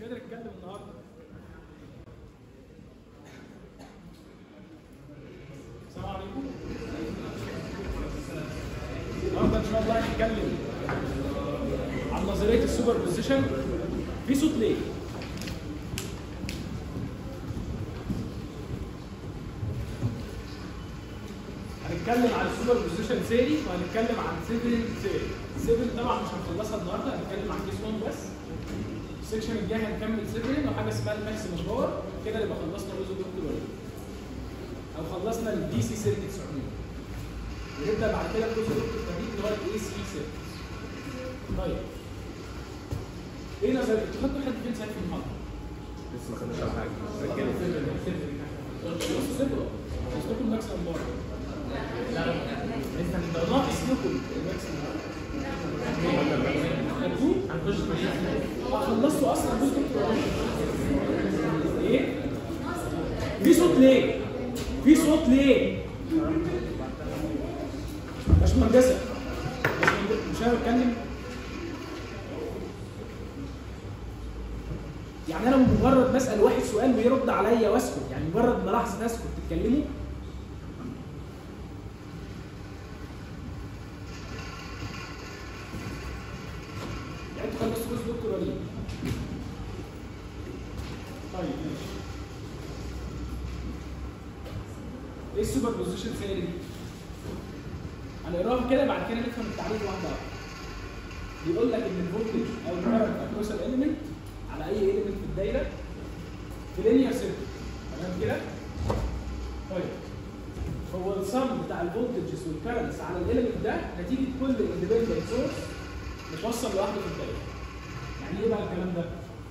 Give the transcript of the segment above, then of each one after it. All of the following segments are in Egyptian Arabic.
قادر اتكلم النهارده السلام عليكم النهارده ان شاء الله هنتكلم عن نظريه السوبر بوزيشن في صوت ليه؟ هنتكلم عن السوبر بوزيشن ثيري وهنتكلم عن 7 ثيري 7 طبعا مش هنخلصها النهارده هنتكلم عن كيس 1 بس السكشن الجاي هنكمل 7 وحاجه اسمها الماكسيمم باور كده نبقى خلصنا جزء دكتور وليد او خلصنا الدي سي سيركتس عموما ونبدا بعد كده بجزء دكتور فريد اللي هو الاي سي سيركتس طيب ايه نظرك تحطوا حد فين ساعه في المحاضره؟ لسه ما خدناش على حاجه رجاله صفر صفر صفر لكم ماكسيمم باور لا لا ده ناقص لكم الماكسيمم خدتوه؟ هنخش في آه، خلصتوا اصلا جزء دكتور ايه؟ في صوت ليه؟ في صوت ليه؟ باشمهندسة مش انا بتكلم يعني انا مجرد بسال واحد سؤال ويرد عليا واسكت يعني مجرد ما لحظه اسكت تتكلموا يعني انتوا خلصتوا جزء دكتور وليد طيب ماشي ايه السوبر بوزيشن ثيوري دي؟ هنقراها كده بعد كده نفهم التعريف واحده واحده بيقول لك ان الفولتج او الكرنت اكروس الاليمنت على اي اليمنت في الدايره في لينير سيركت تمام كده؟ طيب هو الصم بتاع الفولتجز والكرنتس على الاليمنت ده نتيجه كل اندبندنت سورس متوصل لوحده في الدايره. يعني ايه بقى الكلام ده؟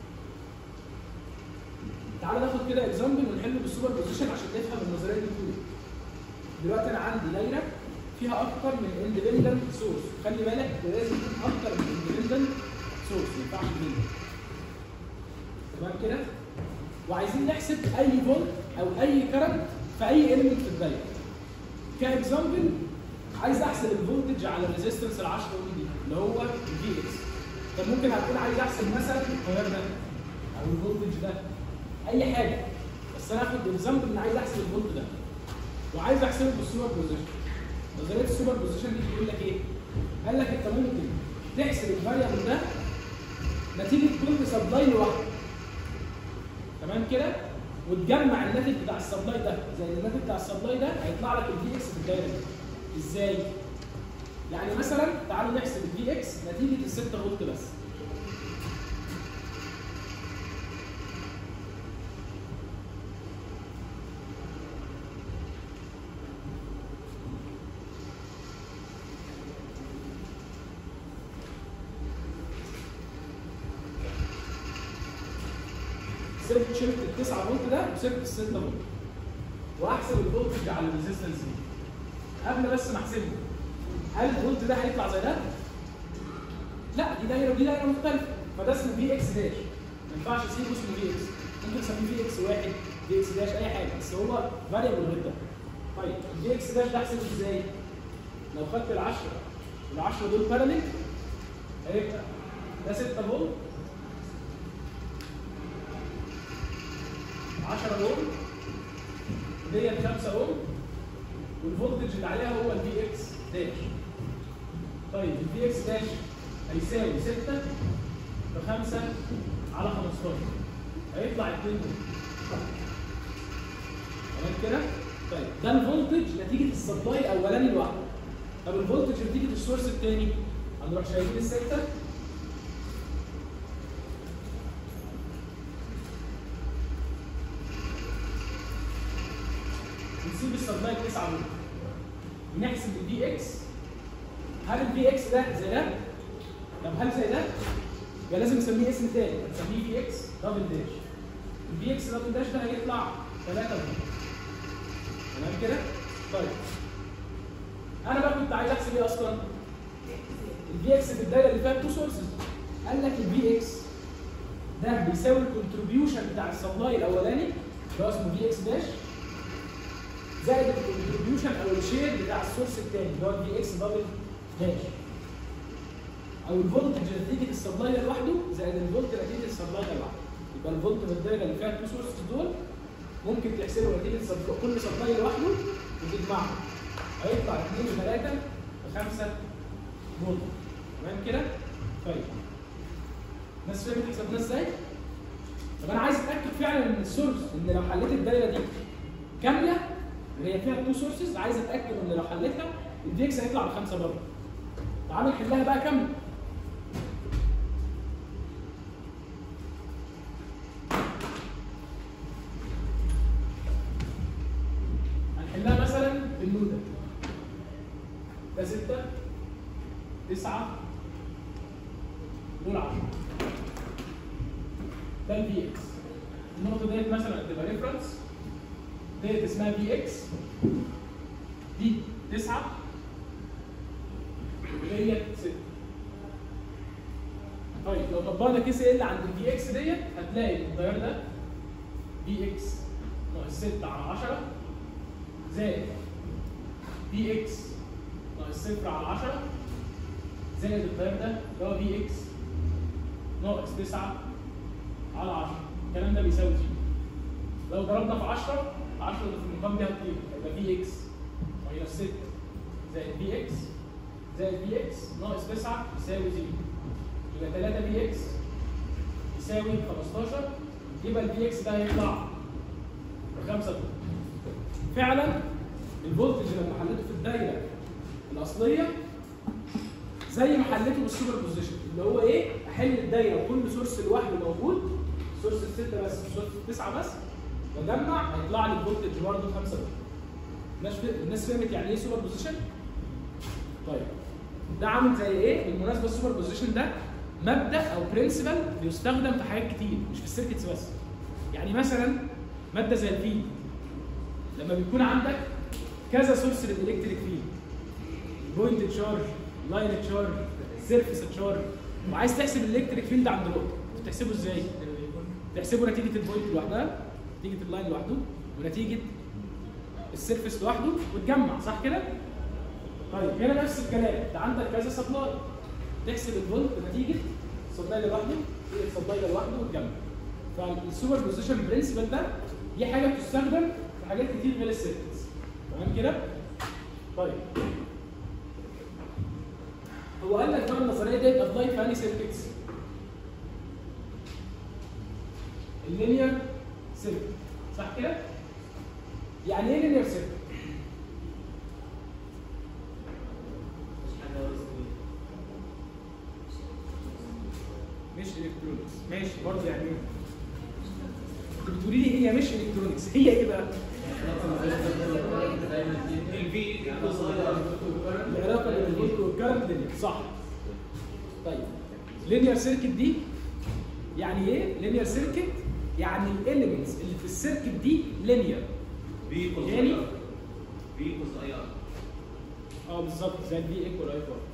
تعالى ناخد كده اكزامبل ونحله بالسوبر بوزيشن عشان نفهم النظريه دي بتقول دلوقتي انا عندي دايره فيها اكتر من اندبندنت سورس خلي بالك ده لازم يكون اكتر من اندبندنت سورس ما ينفعش منه تمام كده وعايزين نحسب اي فولت او اي كرنت في اي اليمنت في الدايره كاكزامبل عايز احسب الفولتج على الريزيستنس ال 10 اوم دي اللي هو الفي اكس طب ممكن هكون عايز احسب مثلا التيار ده او الفولتج ده اي حاجه بس انا هاخد اكزامبل ان عايز احسب الفولت ده وعايز احسبه بالسوبر بوزيشن نظريه السوبر بوزيشن دي بتقول لك ايه؟ قال لك انت ممكن تحسب الفاريبل ده نتيجه كل سبلاي لوحده تمام كده؟ وتجمع الناتج بتاع السبلاي ده زي الناتج بتاع السبلاي ده هيطلع لك الفي اكس في الدايره دي ازاي؟ يعني مثلا تعالوا نحسب الفي اكس نتيجه ال 6 فولت بس سبت شلت ال 9 فولت ده وسبت ال 6 فولت واحسب الفولتج على الريزستنس دي قبل بس ما احسبه هل الفولت ده هيطلع زي ده؟ لا دي دايره ودي دايره مختلفه فده اسمه في اكس داش ما ينفعش اسيبه اسمه في اكس ممكن تسميه في اكس واحد في اكس داش اي حاجه بس هو فاريبل غير ده طيب الفي اكس داش ده احسبه ازاي؟ لو خدت ال 10 وال 10 دول باراليل هيبقى ده 6 فولت 10 اوم ديت 5 اوم والفولتج اللي عليها هو الفي اكس داش طيب الفي اكس داش هيساوي 6 في 5 على 15 هيطلع 2 اوم تمام كده؟ طيب ده الفولتج نتيجه السبلاي الاولاني لوحده طب الفولتج نتيجه السورس الثاني هنروح شايلين السته نسيب السبلاي 9 فولت نحسب الفي اكس هل الفي اكس ده زي ده؟ طب هل زي ده؟ يبقى لازم نسميه اسم تاني نسميه في اكس دبل داش الفي اكس دبل داش ده هيطلع 3 فولت تمام كده؟ طيب انا بقى كنت عايز احسب ايه اصلا؟ الفي اكس في الدايره اللي فيها تو سورسز قال لك الفي اكس ده بيساوي الكونتريبيوشن بتاع السبلاي الاولاني اللي هو اسمه في اكس داش زائد الكونتريبيوشن او الشير بتاع السورس الثاني اللي هو الفي اكس دبل داش او الفولتج نتيجه السبلاي لوحده زائد الفولت نتيجه السبلاي لوحده يبقى الفولت في الدايره اللي فيها التو سورسز دول ممكن تحسبه نتيجه سب- كل سبلاي لوحده وتجمعهم هيطلع 2 و3 و5 فولت تمام كده؟ طيب الناس فهمت حسبناه ازاي؟ طب انا عايز اتاكد فعلا ان السورس ان لو حليت الدايره دي كامله اللي هي فيها تو سورسز عايز اتاكد ان لو حليتها الدي اكس هيطلع بخمسه برضه. تعالى نحلها بقى كامله. هنحلها مثلا بالنوده. ده 6 9 دول 10 ده الفي اكس النقطة ديت مثلا هتبقى ريفرنس ديت اسمها في اكس دي 9 وديت 6 طيب لو طبقنا كيس ال عند الفي اكس ديت هتلاقي التيار ده في اكس ناقص 6 على 10 زائد في اكس ناقص 0 على 10 زائد التيار ده اللي هو في اكس ناقص 9 على 10 الكلام ده بيساوي زيرو لو ضربنا في 10 10 اللي في المقام دي هتطير هيبقى في اكس ماينس 6 زائد في اكس زائد في اكس ناقص 9 يساوي زيرو يبقى 3 في اكس يساوي 15 يبقى الفي اكس ده هيطلع ب 5 فولت فعلا الفولتج لما حليته في الدايره الاصليه زي ما حليته بالسوبر بوزيشن اللي هو ايه؟ احل الدايره وكل سورس لوحده موجود سورس الستة بس سورس التسعة بس واجمع هيطلع لي الفولتج برضه 5 فولت الناس ف- الناس فهمت يعني ايه سوبر بوزيشن؟ طيب ده عامل زي ايه؟ بالمناسبه السوبر بوزيشن ده مبدا او برنسبل بيستخدم في حاجات كتير مش في السيركتس بس يعني مثلا ماده زي الفيد لما بيكون عندك كذا سورس للالكتريك فيلد بوينت تشارج لاين تشارج سيرفيس تشارج وعايز تحسب الالكتريك فيلد عند نقطه تحسبه ازاي؟ تحسبه نتيجه البوينت لوحدها نتيجه اللاين لوحده ونتيجه السيرفيس لوحده وتجمع صح كده؟ طيب هنا نفس الكلام ده عندك كذا سبلاي تحسب الفولت نتيجه السبلاي ده لوحده نتيجه السبلاي ده لوحده وتجمع فالسوبر بوزيشن برنسبل ده دي حاجه بتستخدم في حاجات كتير غير السيركتس تمام كده؟ طيب هو قال لك بقى النظريه ديت ابلاي في انهي سيركتس؟ اللينير سيركت صح كده؟ يعني ايه لينير سيركت؟ مش الكترونكس ماشي برضه يعني ايه؟ انت بتقولي لي هي مش الكترونكس هي ايه بقى؟ العلاقه بين الفولت والكرنت لينير صح طيب لينير سيركت دي يعني ايه؟ لينير سيركت يعني الاليمنتس اللي في السيركت دي لينير في equals يعني؟ IR. في equals IR. اه بالظبط زي الفي ايكوال اي فور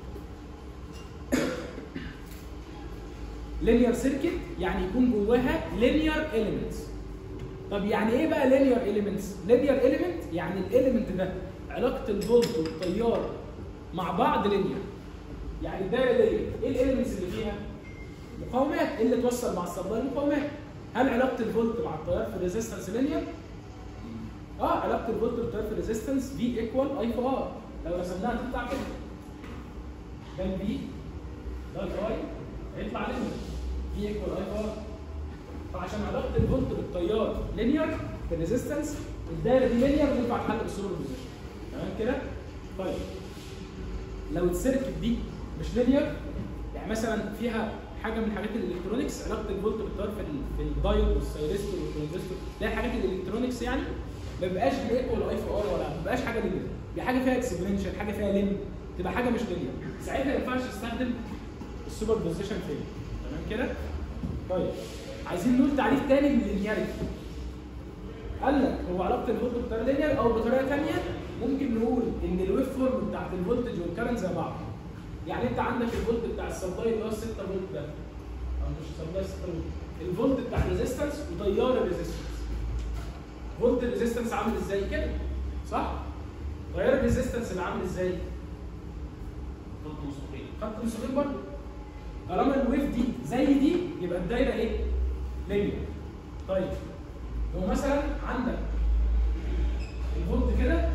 لينير سيركت يعني يكون جواها لينير اليمنتس طب يعني ايه بقى لينير اليمنتس لينير اليمنت يعني الاليمنت ده علاقه الفولت والتيار مع بعض لينير يعني الدايره دي ايه الاليمنتس اللي فيها مقاومات ايه اللي توصل مع السبلاي مقاومات هل علاقه الفولت مع التيار في الريزيستنس لينير اه علاقه الفولت بالتيار في الريزيستنس في ايكوال اي في ار لو رسمناها تطلع كده ده البي ده الاي هيطلع لينير في ايكوال اي في ار فعشان علاقه الفولت بالتيار لينير في الريزيستنس الدايره دي لينير ينفع تحل بالسوبر بوزيشن تمام كده؟ طيب لو السيركت دي مش لينير يعني مثلا فيها حاجه من حاجات الالكترونكس علاقه الفولت بالتيار في ال- في الدايود والسيرستور والترانزستور ده حاجات الالكترونكس يعني ما بيبقاش بايكوال اي في ار ولا ما بيبقاش حاجه لينير دي حاجه فيها اكسبرينشال حاجه فيها لين تبقى حاجه مش لينير ساعتها ما ينفعش تستخدم السوبر بوزيشن فين تمام كده؟ طيب عايزين نقول تعريف تاني لللينياريتي قال لك هو علاقه الفولت بالتيار لينير او بطريقه ثانيه ممكن نقول ان الويف فورم بتاعت الفولتج والكرنت زي بعض يعني انت عندك الفولت بتاع السبلاي اللي هو 6 فولت ده او مش السبلاي 6 فولت الفولت بتاع الريزيستنس وتيار الريزيستنس فولت الريزيستنس عامل ازاي كده صح تيار الريزيستنس اللي عامل ازاي خط مستقيم. خط مستقيم برضه طالما الويف دي زي دي يبقى الدايره ايه لينير طيب لو مثلا عندك الفولت كده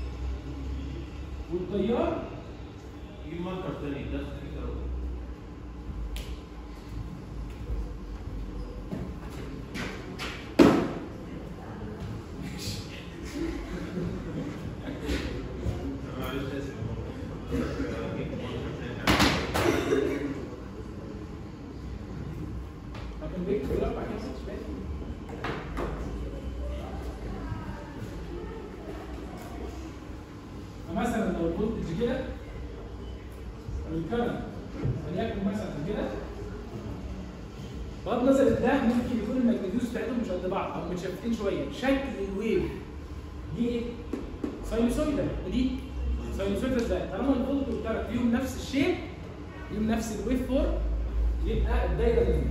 والتيار جيب ماركر تاني ده خفيف قوي معلش اسف جيب ماركر تاني لكن بيكتب الاربع كده مش باين. فمثلا لو الفولتج كده والكرنت وليكن مثلا كده بغض النظر إن ده ممكن يكون الماجنتيوز بتاعتهم مش قد بعض او متشابكين شويه شكل الويف دي ايه؟ ساينوسويدال ودي ساينوسويدال ازاي؟ طالما الفولت والكرنت فيهم نفس الشيب ليهم نفس الويف فورم يبقى الدايره دي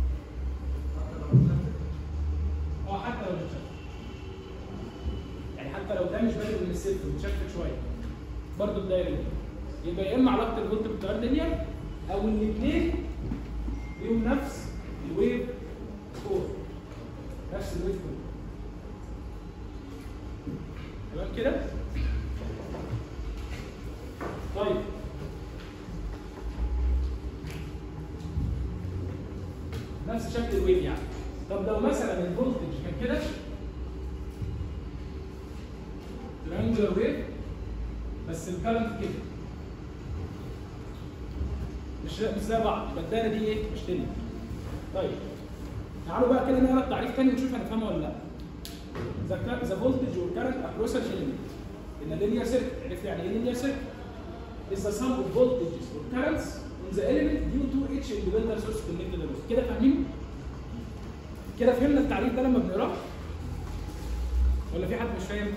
اه حتى لو مش شكل. يعني حتى لو ده مش بادئ من الصفر متشكل شويه برضه الدايره دي يبقى يا اما علاقه الفولت بالتيار لينير او الاثنين ليهم نفس الويف فور نفس الويف فور تمام كده؟ طيب نفس شكل الويف يعني طب لو مثلا الفولتج كان كده ترينجلر ويف بس الكرنت كده مش مش زي بعض يبقى الدايره دي ايه؟ مش تاني طيب تعالوا بقى كده نقرا التعريف تاني ونشوف هنفهمه ولا لا ذا ذا فولتج والكرنت اكروس ان element in a linear circuit عرفت يعني ايه linear circuit is the sum of voltages or currents in the element due to each independent source connected to the load. كده فاهمين؟ كده فهمنا التعريف ده لما بنقراه؟ ولا في حد مش فاهم؟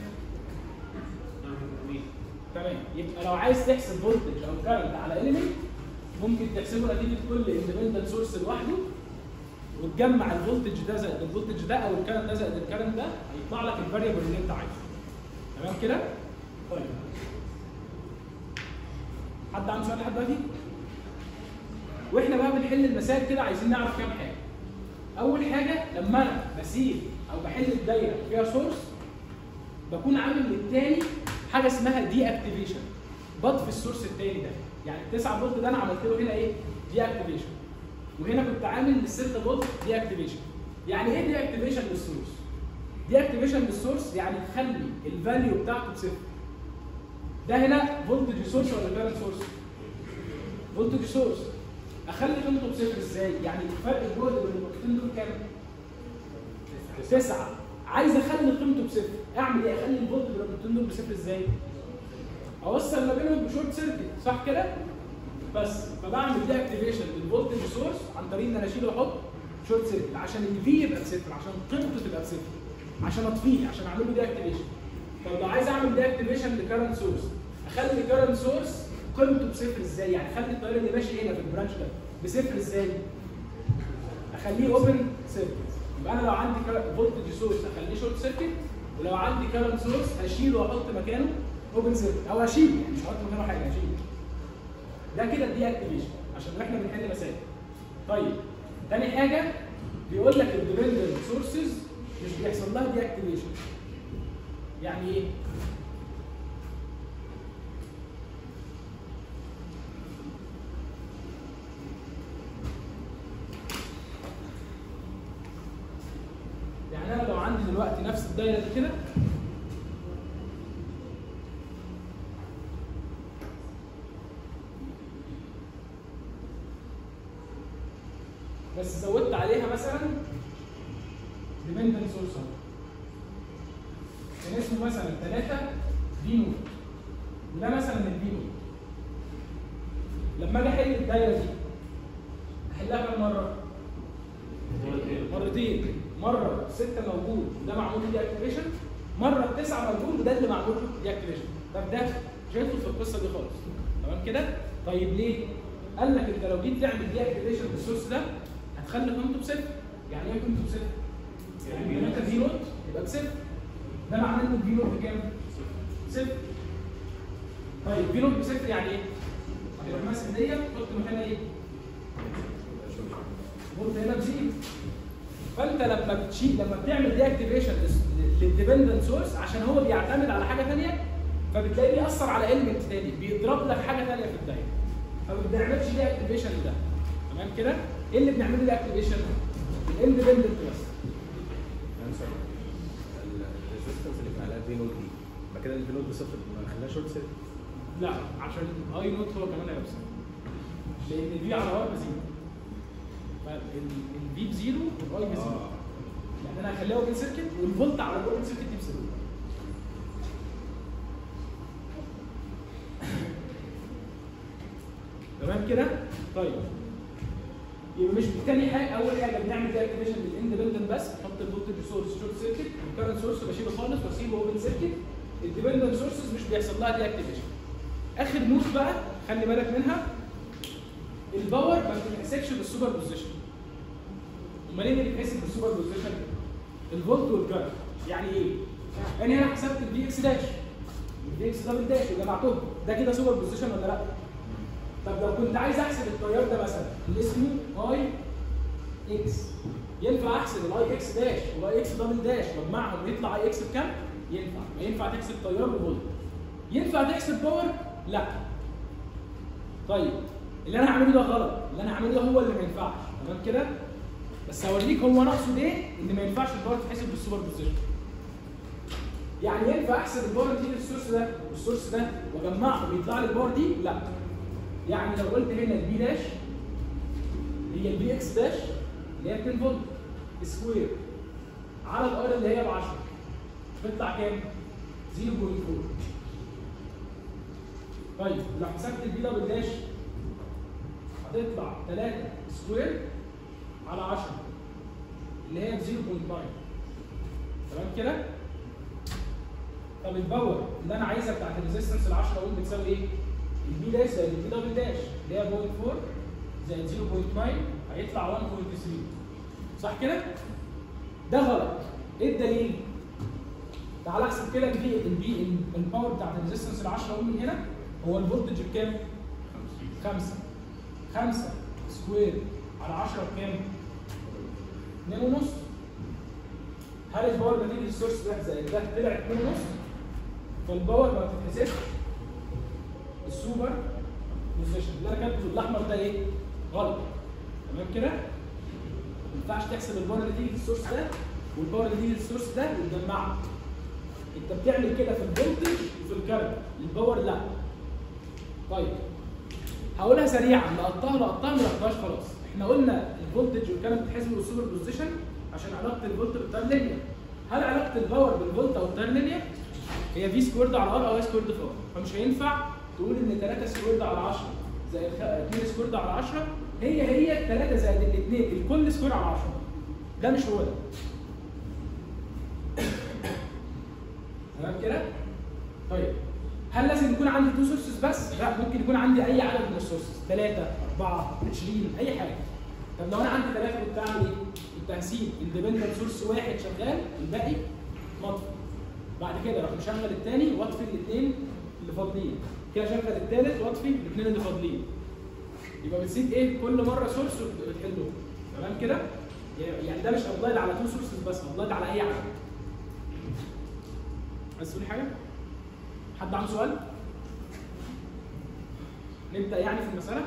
تمام يبقى لو عايز تحسب فولتج او كارنت على اليمنت ممكن تحسبه نتيجه كل اندبندنت سورس لوحده وتجمع الفولتج ده زائد الفولتج ده او الكارنت ده زائد الكارنت ده هيطلع لك الفاريبل اللي انت عايزه تمام كده؟ طيب حد عنده سؤال لحد دلوقتي؟ واحنا بقى بنحل المسائل كده عايزين نعرف كام حاجه اول حاجه لما انا بسيب او بحل الدايره فيها سورس بكون عامل للتاني حاجه اسمها دي اكتيفيشن بطفي السورس التاني ده يعني ال 9 فولت ده انا عملت له هنا ايه؟ دي اكتيفيشن وهنا كنت عامل لل 6 فولت دي اكتيفيشن يعني ايه دي اكتيفيشن للسورس؟ دي اكتيفيشن للسورس يعني تخلي الفاليو بتاعته بصفر ده هنا فولتج سورس ولا كارنت سورس؟ فولتج سورس اخلي قيمته بصفر ازاي؟ يعني فرق الجهد بين النقطتين دول كام؟ تسعة عايز اخلي قيمته بصفر اعمل ايه؟ اخلي الفولت بين النقطتين دول بصفر ازاي؟ اوصل ما بينهم بشورت سيركت صح كده؟ بس فبعمل دي اكتيفيشن للفولتج سورس عن طريق ان انا اشيل واحط شورت سيركت عشان الفي يبقى بصفر عشان قيمته تبقى بصفر عشان اطفيه عشان اعمل له دي اكتيفيشن طب لو عايز اعمل دي اكتيفيشن لكارنت سورس اخلي كارنت سورس قيمته بصفر ازاي؟ يعني اخلي التيار اللي ماشي هنا في البرانش ده بصفر ازاي؟ اخليه اوبن سيركت يبقى انا لو عندي فولتج سورس اخليه شورت سيركت ولو عندي كارنت سورس هشيله واحط مكانه اوبن سيركت او هشيله يعني مش هحط مكانه حاجه هشيله ده كده دي اكتيفيشن عشان احنا بنحل مسائل طيب تاني حاجه بيقول لك الديبندنت سورسز مش بيحصل لها دي اكتيفيشن يعني ايه؟ يعني انا لو عندي دلوقتي نفس الدايره دي كده بس زودت عليها مثلا ديبندنت سورس كان اسمه مثلا 3 في نوت وده مثلا الفي نوت لما اجي احل الدايره دي احلها كام مره؟ مرتين مره الستة موجود وده معمول له دي اكتيفيشن مره التسعة موجود وده اللي معمول له دي اكتيفيشن طب ده مش هيدخل في القصه دي خالص تمام كده طيب ليه قال لك انت لو جيت تعمل دي اكتيفيشن بالسورس ده هتخلي قيمته بصفر يعني ايه قيمته بصفر يعني لما انت في نوت يبقى بصفر ده معناه ان الفي نوت بكام صفر طيب في نوت بصفر يعني ايه هتبقى ماسك ديت تحط مكانها ايه فولت هنا بزيرو فانت لما بتشيل لما بتعمل دي اكتيفيشن للديبندنت سورس عشان هو بيعتمد على حاجه ثانيه فبتلاقيه بيأثر على ايلمنت ثاني بيضرب لك حاجه ثانيه في الدايره فما بنعملش دي اكتيفيشن لده تمام كده ايه اللي بنعمله دي اكتيفيشن الاندبندنت بس الريزستنس اللي كان عليها في نود دي ما كده الفي نود بصفر ما خليها شورت سيركت لا عشان اي نوت هو كمان هيبقى بصفر لان الفي على ار بزيرو فالفي بزيرو والاي بزيرو اه يعني انا هخليها اوبن سيركت والفولت على الاوبن سيركت دي بزيرو تمام كده؟ طيب يبقى مش تاني حاجه اول حاجه بنعمل دي اكتيفيشن للاندبندنت بس نحط الفولتج سورس شورت سيركت الكرنت سورس بشيله خالص واسيبه اوبن سيركت الديبندنت سورسز مش بيحصل لها دي اكتيفيشن اخر نوت بقى خلي بالك منها الباور ما بتتحسبش بالسوبر بوزيشن امال ايه اللي بيتحسب بالسوبر بوزيشن؟ الفولت والكرنت يعني ايه؟ يعني انا حسبت الفي اكس داش الفي اكس دبل داش وجمعتهم ده كده سوبر بوزيشن ولا لا؟ طب لو كنت عايز احسب التيار ده مثلا اللي اسمه اي اكس ينفع احسب الاي اكس داش والاي اكس دبل داش واجمعهم ويطلع اي اكس بكام؟ ينفع ما ينفع تحسب تيار وفولت ينفع تحسب باور؟ لا طيب اللي انا هعمله ده غلط اللي انا هعمله ده هو اللي ما ينفعش تمام كده؟ بس هوريك هو ناقصه ايه ان ما ينفعش الباور تتحسب بالسوبر بوزيشن يعني ينفع احسب الباور دي للسورس ده والسورس ده واجمعهم ويطلع لي الباور دي؟ لا يعني لو قلت هنا البي داش هي البي اكس داش اللي هي 10 فولت سكوير على الار اللي هي ب 10 بتطلع كام؟ 0.4 طيب لو حسبت البي دبل داش هتطلع 3 سكوير على 10 اللي هي ب 0.9 تمام كده؟ طب الباور اللي انا عايزها بتاعت الريزستنس ال 10 اقول بتساوي ايه؟ البي داش زائد البي دبل داش اللي هي 0.4 زائد 0.9 هيطلع 1.3 صح كده؟ ده غلط ايه الدليل؟ تعال احسب كده البي البي الباور بتاعت الريزستنس ال 10 اقول من هنا هو الفولتج بكام؟ 5 5 سكوير على 10 بكام؟ 2 ونص هل الباور نتيجه السورس ده زائد ده طلع 2 ونص فالباور ما بتتحسبش السوبر بوزيشن اللي انا كاتبه بالاحمر ده ايه؟ غلط تمام كده؟ ما ينفعش تحسب الباور نتيجه السورس ده والباور نتيجه السورس ده وتجمعهم انت بتعمل كده في الفولتج وفي الكرنت الباور لا طيب هقولها سريعا لقطتها لقطتها ما لقطتهاش خلاص احنا قلنا الفولتج والكرنت بتحسب بالسوبر بوزيشن عشان علاقه الفولت بالتيار لينير هل علاقه الباور بالفولت او التيار لينير هي في سكويرد على ار او اي سكويرد فوق فمش هينفع تقول ان 3 سكويرد على 10 زائد 2 سكويرد على 10 هي هي 3 زائد الاثنين الكل سكوير على 10 ده مش هو ده تمام كده؟ طيب هل لازم يكون عندي تو سورسز بس؟ لا ممكن يكون عندي اي عدد من السورسز 3 4 20 اي حاجه طب لو انا عندي ثلاثه كنت اعمل ايه؟ كنت هسيب اندبندنت سورس واحد شغال الباقي مطفي بعد كده اروح مشغل الثاني واطفي الاثنين اللي فاضلين كده شغل الثالث واطفي الاثنين اللي فاضلين يبقى بتسيب ايه كل مره سورس وتحله تمام كده؟ يعني ده مش ابلايد على تو سورسز بس ابلايد على اي عدد عايز تقول حاجه؟ حد عنده سؤال؟ نبدا يعني في المساله؟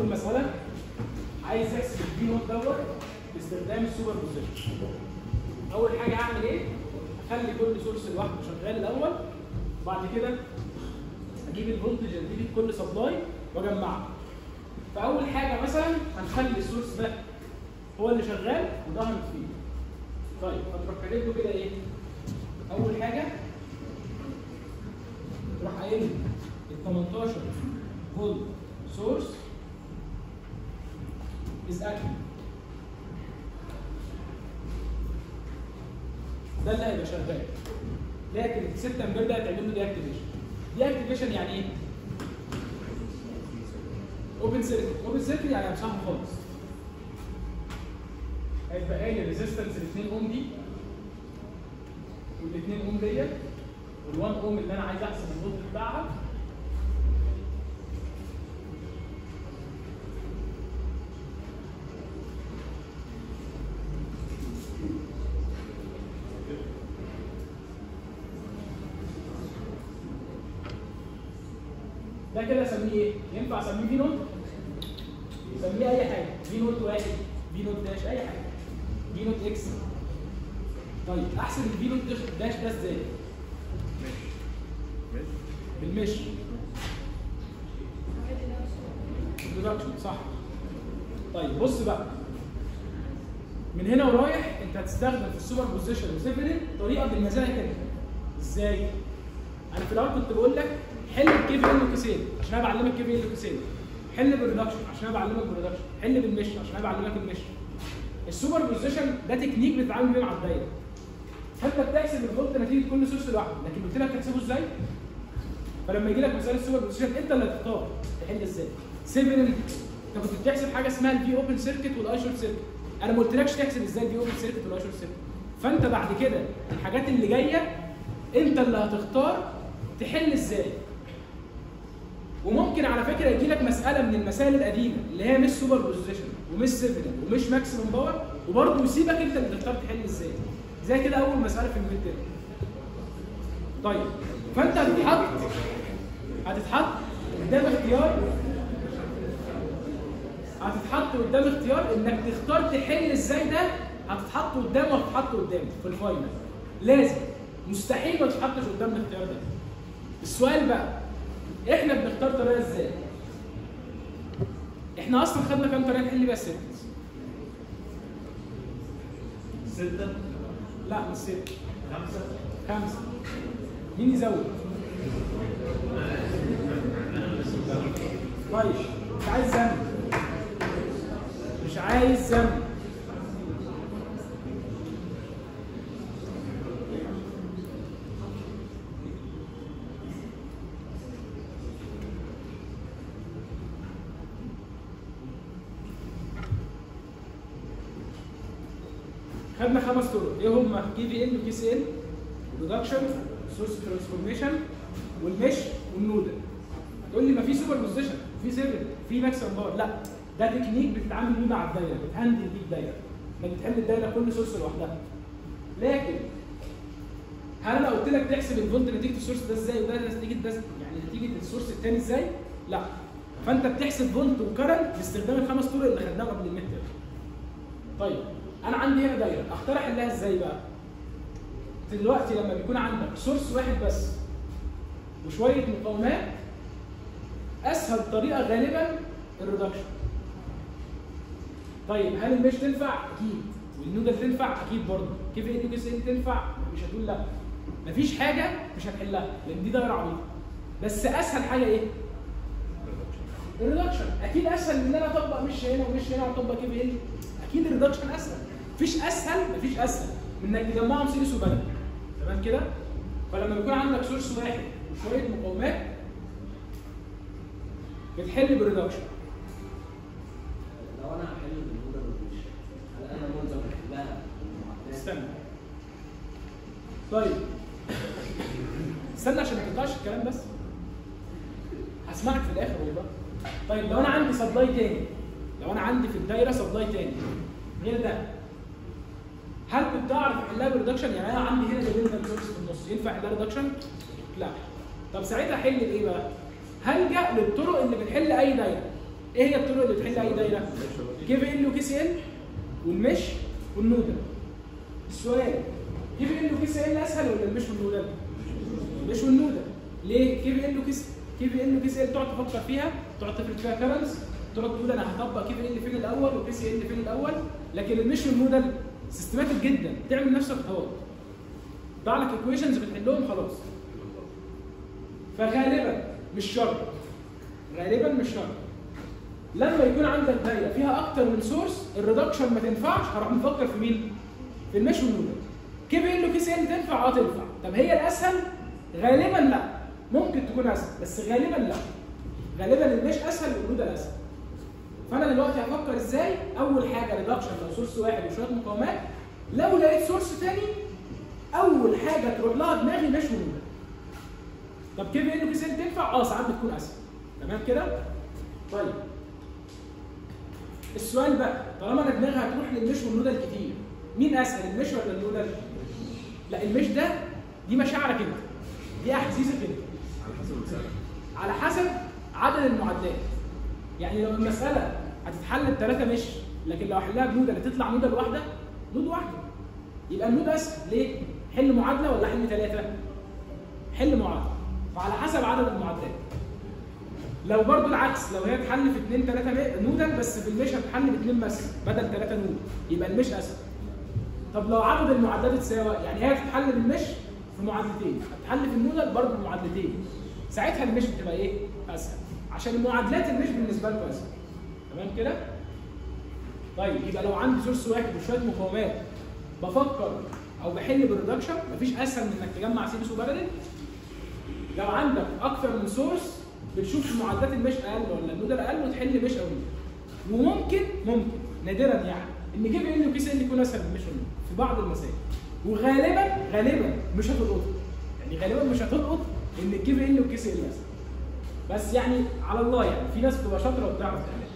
اول مساله عايز احسب البي نوت دوت باستخدام السوبر بوزيشن اول حاجه هعمل ايه اخلي كل سورس لوحده شغال الاول وبعد كده اجيب الفولتج اللي في كل سبلاي واجمعها فاول حاجه مثلا هنخلي السورس ده هو اللي شغال وده هنطفيه طيب هتروح كاتب له كده ايه اول حاجه تروح قايل له ال 18 فولت سورس از اكتف ده اللي هيبقى شغال لكن ال 6 امبير ده هتعمل له دي اكتيفيشن دي اكتيفيشن يعني ايه؟ اوبن سيركت اوبن سيركت يعني همسحها خالص هيبقى لي ريزيستنس ال 2 اوم دي وال 2 اوم ديت وال 1 اوم اللي انا عايز احسب الفولت بتاعها ده كده اسميه ايه؟ ينفع اسميه في نوت؟ سميه اي حاجه في نوت واحد في نوت داش اي حاجه في نوت اكس طيب احسب الفي نوت داش ده ازاي؟ بالمش برودكشن صح طيب بص بقى من هنا ورايح انت هتستخدم في السوبر بوزيشن وسيفرين طريقه بالمزايا كده ازاي؟ انا في الاول كنت بقول لك حل الكي في ال وكيسين عشان انا بعلمك كي في ال وكيسين حل بالريدكشن عشان انا بعلمك بالريدكشن حل بالمش عشان انا بعلمك المش السوبر بوزيشن ده تكنيك بتتعامل بيه مع الدايره فانت بتحسب الفولت نتيجه كل سورس لوحده لكن قلت لك تحسبه ازاي؟ فلما يجي لك مساله السوبر بوزيشن انت اللي هتختار تحل ازاي 7 انت كنت بتحسب حاجه اسمها الفي اوبن سيركت والاي شورت سيركت انا ما قلتلكش تحسب ازاي الفي اوبن سيركت والاي شورت سيركت فانت بعد كده الحاجات اللي جايه انت اللي هتختار تحل ازاي وممكن على فكره يجي لك مساله من المسائل القديمه اللي هي مش سوبر بوزيشن ومش سيفرين ومش ماكسيمم باور وبرضه يسيبك انت اللي تختار تحل ازاي زي كده اول مساله في الميد تيرم طيب فانت هتتحط هتتحط قدام اختيار هتتحط قدام اختيار انك تختار تحل ازاي ده هتتحط قدام وهتتحط قدام في الفاينل لازم مستحيل ما تتحطش قدام الاختيار ده السؤال بقى احنا بنختار طريقه ازاي احنا اصلا خدنا كام طريقه نحل بيها الست ستة لا مش ست خمسة خمسه مين يزود طيب مش عايز ذنب مش عايز ذنب خدنا خمس طرق ايه هم كي في ال وكي سي ال ريدكشن سورس ترانسفورميشن والمش والنودل هتقول لي ما في سوبر بوزيشن في 7 في ماكسيمم باور لا ده تكنيك بتتعامل بيه مع الدايره بتهندل بيه الدايره انك بتحل الدايره كل سورس لوحدها لكن هل انا قلت لك تحسب الفولت نتيجه السورس ده ازاي وده نتيجه ده يعني نتيجه السورس الثاني ازاي؟ لا فانت بتحسب فولت وكرنت باستخدام الخمس طرق اللي خدناهم قبل الميد طيب انا عندي هنا دايره اختار احلها ازاي بقى؟ دلوقتي لما بيكون عندك سورس واحد بس وشويه مقاومات اسهل طريقه غالبا الريدكشن طيب هل المش تنفع؟ اكيد والنودل تنفع؟ اكيد برضه كيف ان كيس ان تنفع؟ مش هتقول لا مفيش حاجه مش هتحلها لان دي دايره عبيطه بس اسهل حاجه ايه؟ الريدكشن اكيد اسهل من ان انا اطبق مش هنا ومش هنا واطبق كيف ان اكيد الريدكشن اسهل مفيش اسهل مفيش اسهل من انك تجمعهم سيريس وبلد تمام كده؟ فلما بيكون عندك سورس واحد وشويه مقاومات بتحل بالريدكشن لو انا هحل بالموديل مش هل انا ملزم احلها بالمعادلات؟ استنى طيب استنى عشان ما تقطعش الكلام بس هسمعك في الاخر والله طيب لو انا عندي سبلاي تاني لو انا عندي في الدايره سبلاي تاني غير ده هل كنت اعرف احلها بالريدكشن يعني انا عندي هنا ديبندنت سورس في النص ينفع احلها ريدكشن؟ لا طب ساعتها احل بايه بقى؟ هلجا للطرق اللي بتحل اي دايره ايه هي الطرق اللي بتحل اي دايره؟ كيف ال وكي سي ال والمش والنودل السؤال كيف ال وكي سي ال اسهل ولا المش والنودل؟ المش والنودل ليه؟ كيف ال وكي كيف ال وكي سي ال تقعد تفكر فيها تقعد تفرق فيها كرنس تقعد تقول انا هطبق كيف ال فين الاول وكي سي ال فين الاول لكن المش والنودل سيستماتيك جدا تعمل نفسك خطوات ضع لك ايكويشنز بتحلهم خلاص فغالبا مش شرط غالبا مش شرط لما يكون عندك دايره فيها اكتر من سورس الريدكشن ما تنفعش هروح مفكر في مين؟ في المش والنودل كيف ال وكي سي ال تنفع اه تنفع طب هي الاسهل غالبا لا ممكن تكون اسهل بس غالبا لا غالبا المش اسهل والنودل اسهل فانا دلوقتي هفكر ازاي اول حاجه ريدكشن لو سورس واحد وشويه مقاومات لو لقيت سورس تاني اول حاجه تروح لها دماغي مش ونودل طب كيف ال وكي سي ال تنفع؟ اه ساعات بتكون اسهل تمام كده؟ طيب السؤال بقى طالما انا دماغي هتروح للمش والنودل كتير مين اسهل المش ولا النودل؟ لا المش ده دي مشاعرك انت دي احاسيسك انت على حسب المسألة على حسب عدد المعادلات يعني لو المساله هتتحل بثلاثه مش لكن لو احلها بنودل هتطلع نودل واحده نود واحده يبقى النود اسهل ليه؟ حل معادله ولا حل ثلاثه؟ حل معادله فعلى حسب عدد المعادلات لو برضو العكس لو هي تحل في اثنين ثلاثه نودل بس في المش هتحل باثنين بس بدل ثلاثه نود يبقى المش اسهل طب لو عدد المعادلات اتساوى يعني هي تتحل بالمش في معادلتين هتحل في النودل برضه بمعادلتين ساعتها المش بتبقى ايه؟ اسهل عشان المعادلات المش بالنسبه لكم اسهل تمام كده؟ طيب يبقى لو عندي سورس واحد وشويه مقاومات بفكر او بحل بالريدكشن مفيش اسهل من انك تجمع سيريس وبارلل لو عندك اكتر من سورس بتشوف معادلات المش اقل ولا النودل اقل وتحل مش او نودل وممكن ممكن نادرا يعني ان جيب ان وكيس ان يكون اسهل من مش ونودل في بعض المسائل وغالبا غالبا مش هتلقط يعني غالبا مش هتلقط ان الكيف ان وكيس ان اسهل بس يعني على الله يعني في ناس بتبقى شاطره وبتعرف تعملها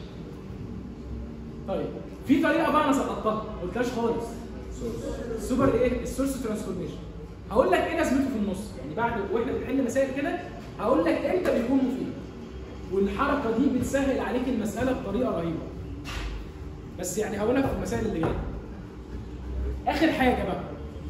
طيب في طريقه بقى انا سقطتها ما قلتهاش خالص السوبر ايه السورس ترانسفورميشن هقول لك ايه لازمته في النص يعني بعد واحنا بنحل مسائل كده هقول لك امتى بيكون مفيد والحركه دي بتسهل عليك المساله بطريقه رهيبه بس يعني هقولها في المسائل اللي جايه اخر حاجه بقى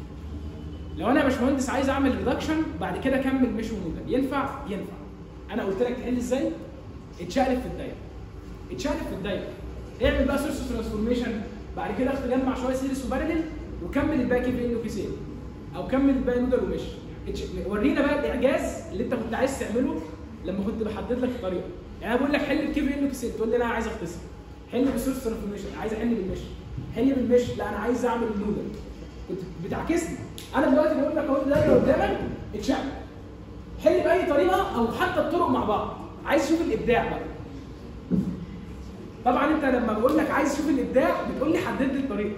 لو انا يا باشمهندس عايز اعمل ريدكشن بعد كده اكمل مش ونودل ينفع ينفع انا قلت لك تحل ازاي اتشقلب في الدايره اتشقلب في الدايره اعمل بقى سورس ترانسفورميشن بعد كده اخد جمع شويه سيريس وبارلل وكمل الباقي كيف انه كيسين او كمل الباقي نودل ومش اتش- ورينا بقى الاعجاز اللي انت كنت عايز تعمله لما كنت بحدد لك الطريقه يعني انا بقول لك حل الكيف انه كيسين تقول لي لا انا عايز اختصر حل بالسورس ترانسفورميشن عايز احل بالمش حل بالمش لا انا عايز اعمل النودل كنت بتعكسني انا دلوقتي بقول لك اهو دايره قدامك اتشقلب حل باي طريقه او حتى الطرق مع بعض عايز تشوف الابداع بقى طبعا انت لما بقول لك عايز تشوف الابداع بتقول لي حدد لي الطريقه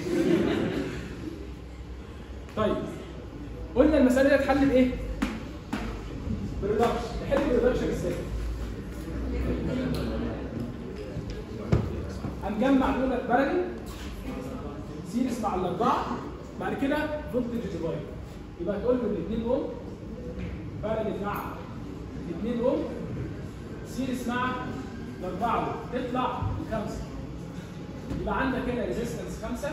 طيب قلنا المساله دي هتحل بايه؟ بالريدكشن نحل بالريدكشن ازاي؟ هنجمع دول بارلل سيريس مع الاربعه بعد كده فولتج ديفايد يبقى تقول له الاثنين اوم بارلل مع الاثنين اوم سيريس مع الاربعه أوم. تطلع لخمسه يبقى عندك هنا ريزيستنس 5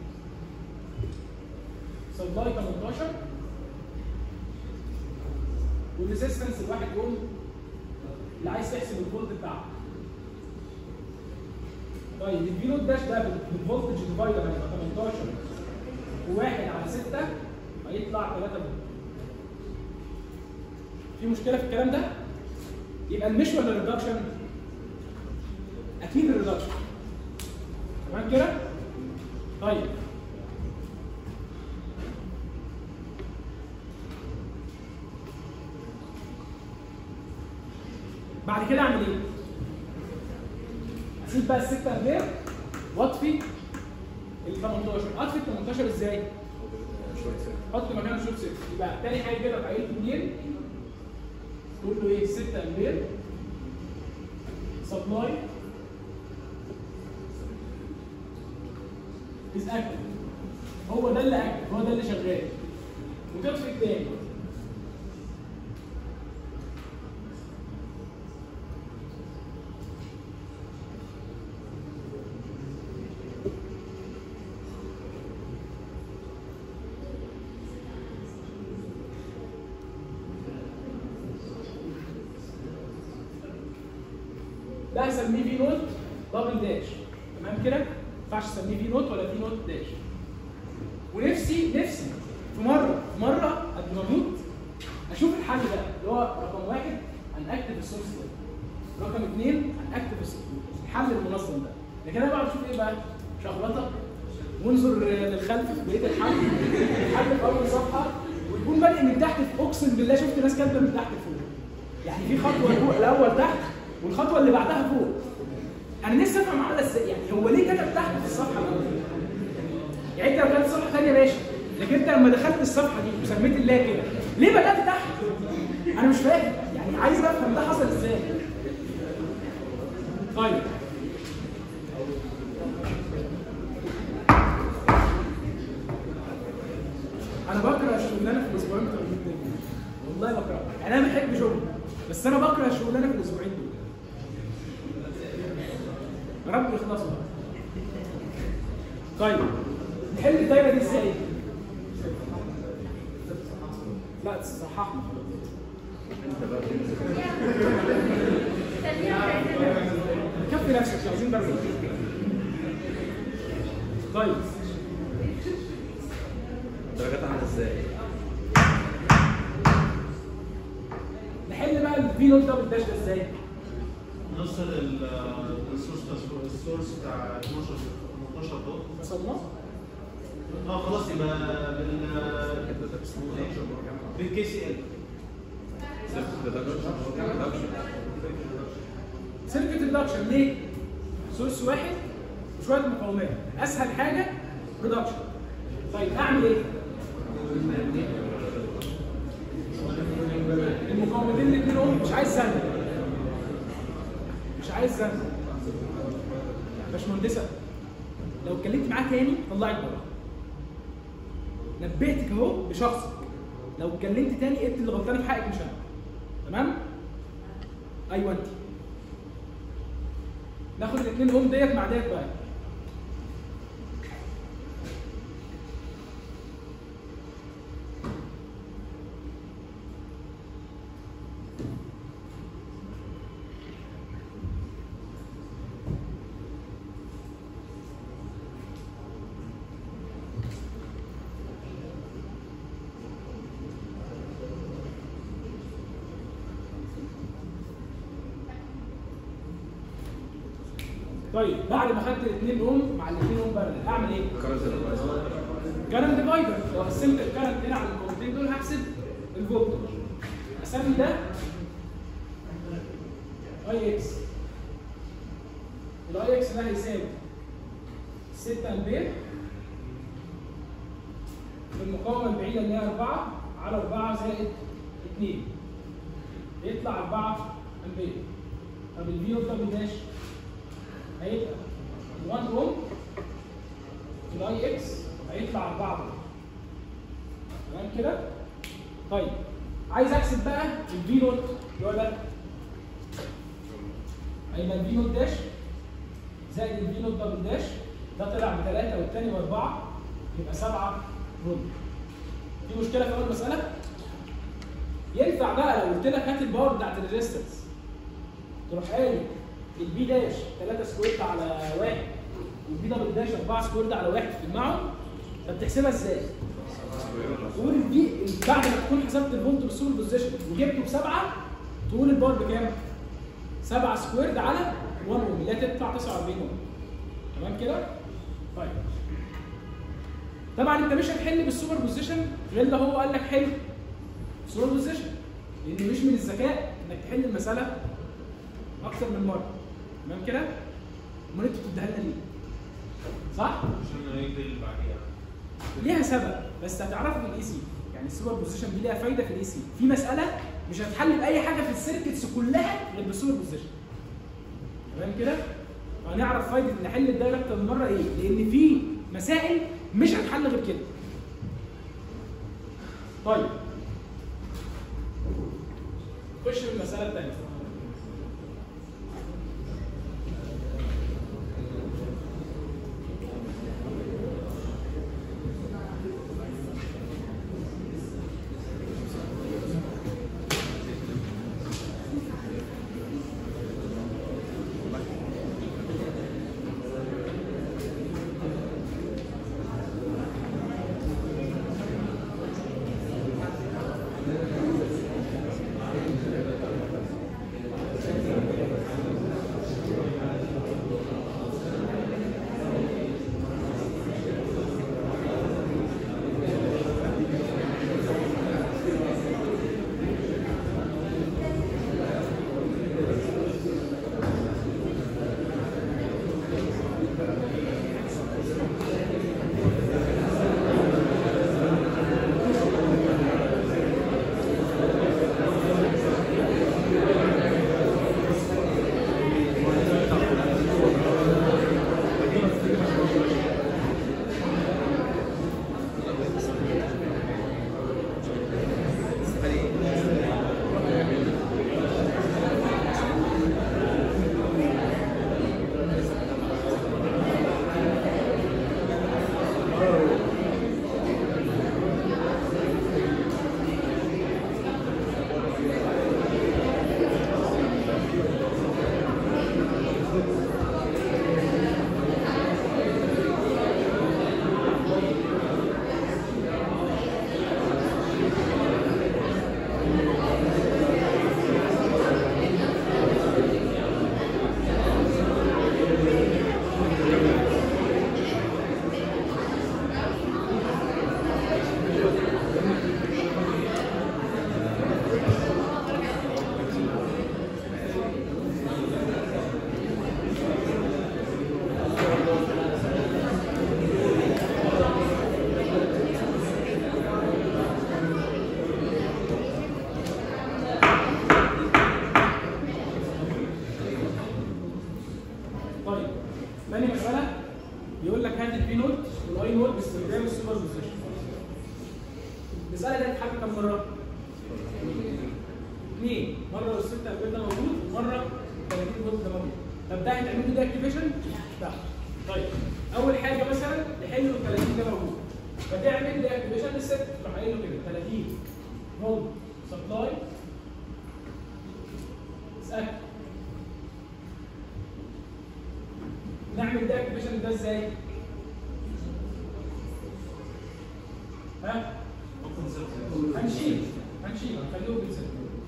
سبلاي 18 والريزيستنس الواحد اوم اللي عايز تحسب الفولت بتاعه طيب الفي نوت داش ده بالفولتج ديفايدر هيبقى 18 وواحد على 6 هيطلع 3 فولت في مشكله في الكلام ده؟ يبقى المش ولا الريدكشن؟ اكيد الريدكشن تمام كده؟ طيب بعد كده اعمل ايه؟ اسيب بقى ال 6 امبير واطفي ال 18 اطفي ال 18 ازاي؟ شوية سنة حط مكانه شوت 6 يبقى تاني حاجه كده في عيله منين تقول له ايه 6 امبير سبلاي از اكتف هو ده اللي اكتف هو ده اللي شغال وتطفي التاني ده هسميه في نوت دبل داش تمام كده؟ ما ينفعش اسميه في نوت ولا في نوت داش ونفسي نفسي في مره في مره قبل ما اموت اشوف الحل ده اللي هو رقم واحد هنأكتف السورس ده رقم اثنين هنأكتف الس- الحل المنظم ده لكن انا بقعد اشوف ايه بقى؟ شخبطه وانظر للخلف في بقيه الحل الحل في اول صفحه ويكون بادئ من تحت اقسم بالله شفت ناس كاتبه من تحت لفوق يعني في خطوه فوق الاول تحت والخطوه اللي بعدها فوق انا نفسي افهم عملها ازاي يعني هو ليه كتب تحت في الصفحه الاولى يعني انت لو كانت صفحه ثانيه ماشي لكن انت لما دخلت الصفحه دي وسميت الله كده ليه بدات تحت؟ انا مش فاهم يعني عايز افهم ده حصل ازاي طيب انا بكره الشغلانه في الاسبوعين بتوع الجديد دول. والله بكرهها يعني انا بحب شغلي بس انا بكره الشغلانه في الاسبوعين دول يا رب يخلصوا بقى. طيب نحل الدايره دي ازاي؟ لا تصححنا كفي نفسك مش عايزين درجه طيب درجات عامله ازاي؟ نحل بقى الفي نوت دبل داش ده ازاي؟ نوصل ال- السورس السورس بتاع 12 12 دول وصلنا؟ اه خلاص يبقى بال بالكي سي ال سيركت ريدكشن ليه؟ سورس واحد وشويه مقاومات اسهل حاجه ريدكشن طيب اعمل ايه؟ المقاومتين الاثنين هم مش عايز زن مش عايز زن باشمهندسه لو اتكلمت معاه تاني طلعك بره نبهتك اهو بشخصك لو اتكلمت تاني انت اللي غلطانه في حقك مش انا تمام؟ ايوه انت ناخد الاثنين اوم ديت مع ديت بقى طيب بعد ما خدت الاثنين اوم مع الاثنين اوم بارل اعمل ايه؟ كارنت ديفايدر لو قسمت الكارنت هنا على الكومتين دول هحسب الفولتج اسمي ده اي اكس الاي اكس ده هيساوي 6 امبير في المقاومه البعيده اللي هي 4 على 4 زائد 2 يطلع 4 امبير طب الفي اوف دبل داش هيبقى 1 اوم الاي اكس هيطلع 4 فولت تمام كده؟ طيب عايز احسب بقى الفي نوت اللي هو ده هيبقى الفي نوت داش زائد الفي نوت دبل داش ده طلع بثلاثة والتاني بأربعة يبقى سبعة فولت في مشكلة في أول مسألة؟ ينفع بقى لو قلت لك هات الباور بتاعت الريزستنس تروح قايل البي داش 3 سكويرت على واحد والبي دبل داش 4 سكويرت على واحد تجمعهم طب تحسبها ازاي؟ تقول البي بعد ما تكون حسبت الفولت بالسوبر بوزيشن وجبته بسبعه تقول البار بكام؟ 7 سكويرد على 1 اوم اللي هي تطلع 49 اوم تمام كده؟ طيب طبعا انت مش هتحل بالسوبر بوزيشن غير لو هو قال لك حل سوبر بوزيشن لان مش من الذكاء انك تحل المساله اكثر من مره تمام كده؟ امال انتوا بتديها لنا ليه؟ صح؟ عشان يجري اللي بعديها ليها سبب بس هتعرفها في الاي سي يعني السوبر بوزيشن دي ليها فايده في الاي سي في مساله مش هتحل باي حاجه في السيركتس كلها غير بالسوبر بوزيشن تمام كده هنعرف فايده نحل الدايره اكتر من مره ايه لان في مسائل مش هتحل غير كده طيب خش في المساله الثانيه تاني مساله بيقول لك هات البي نوت والاي نوت باستخدام السوبر بوزيشن المساله دي هتتحل كام مره؟ اثنين مره والستة امبير ده موجود ومره 30 فولت ده موجود طب ده هيتعمل له دي اكتيفيشن؟ لا طيب اول حاجه مثلا نحل له 30 ده موجود فتعمل دي اكتيفيشن للست تروح قايل له كده 30 فولت سبلاي اسال نعمل ده اكتيفيشن ده ازاي؟ ها؟ هنشيل هنشيل هنخليه بالست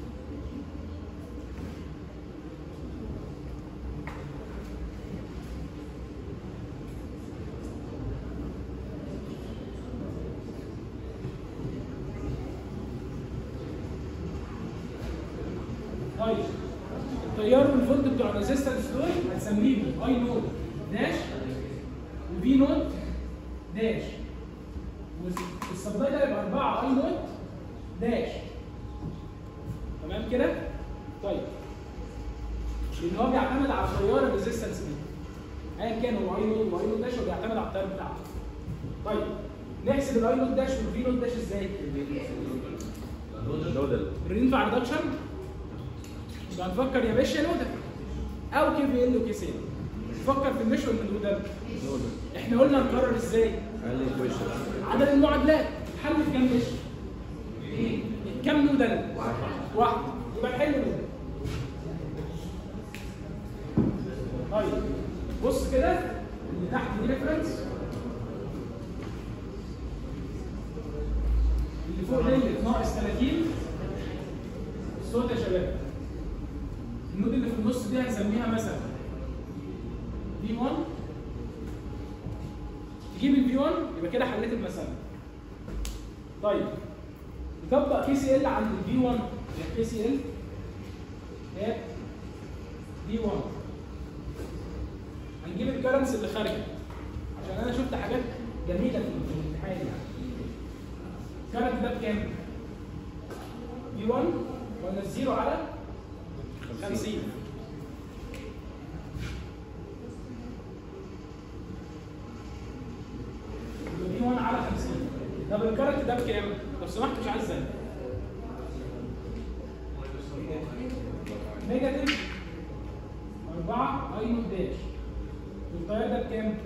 طيب التيار والفولت بتوع الريزيستنس دول هنسميهم اي نود داش وبي نود داش والسبلاي ده يبقى 4 اي نود داش تمام كده؟ طيب لان هو بيعتمد على تيار الريزيستنس دي ايا كان هو اي نود واي نود داش هو بيعتمد على التيار بتاعه طيب نحسب الاي نود داش والبي نود داش ازاي؟ نودل ينفع ريدكشن يبقى نفكر يا باشا نودل او كي في ال وكي سي نفكر في المش والنودل نودل احنا قلنا نقرر ازاي اقل ايكويشن عدد المعادلات حل في كام مش كام نودل واحد يبقى نحل نودل طيب بص كده اللي تحت دي ريفرنس اللي فوق دي ناقص 30 الصوت يا شباب النود اللي في النص دي هنسميها مثلا في 1 تجيب الفي 1 يبقى كده حليت المساله طيب نطبق كي سي ال عند الفي 1 كي سي ال هي في 1 هنجيب الكرنس اللي خارجه عشان انا شفت حاجات جميله في في الامتحان يعني الكرنت ده بكام؟ في 1 ولا الزيرو على 50 يبقى في 1 على 50 طب الكرنت ده بكام؟ لو سمحت مش عايز زي نيجاتيف 4 اي نوت داش والتيار ده بكام؟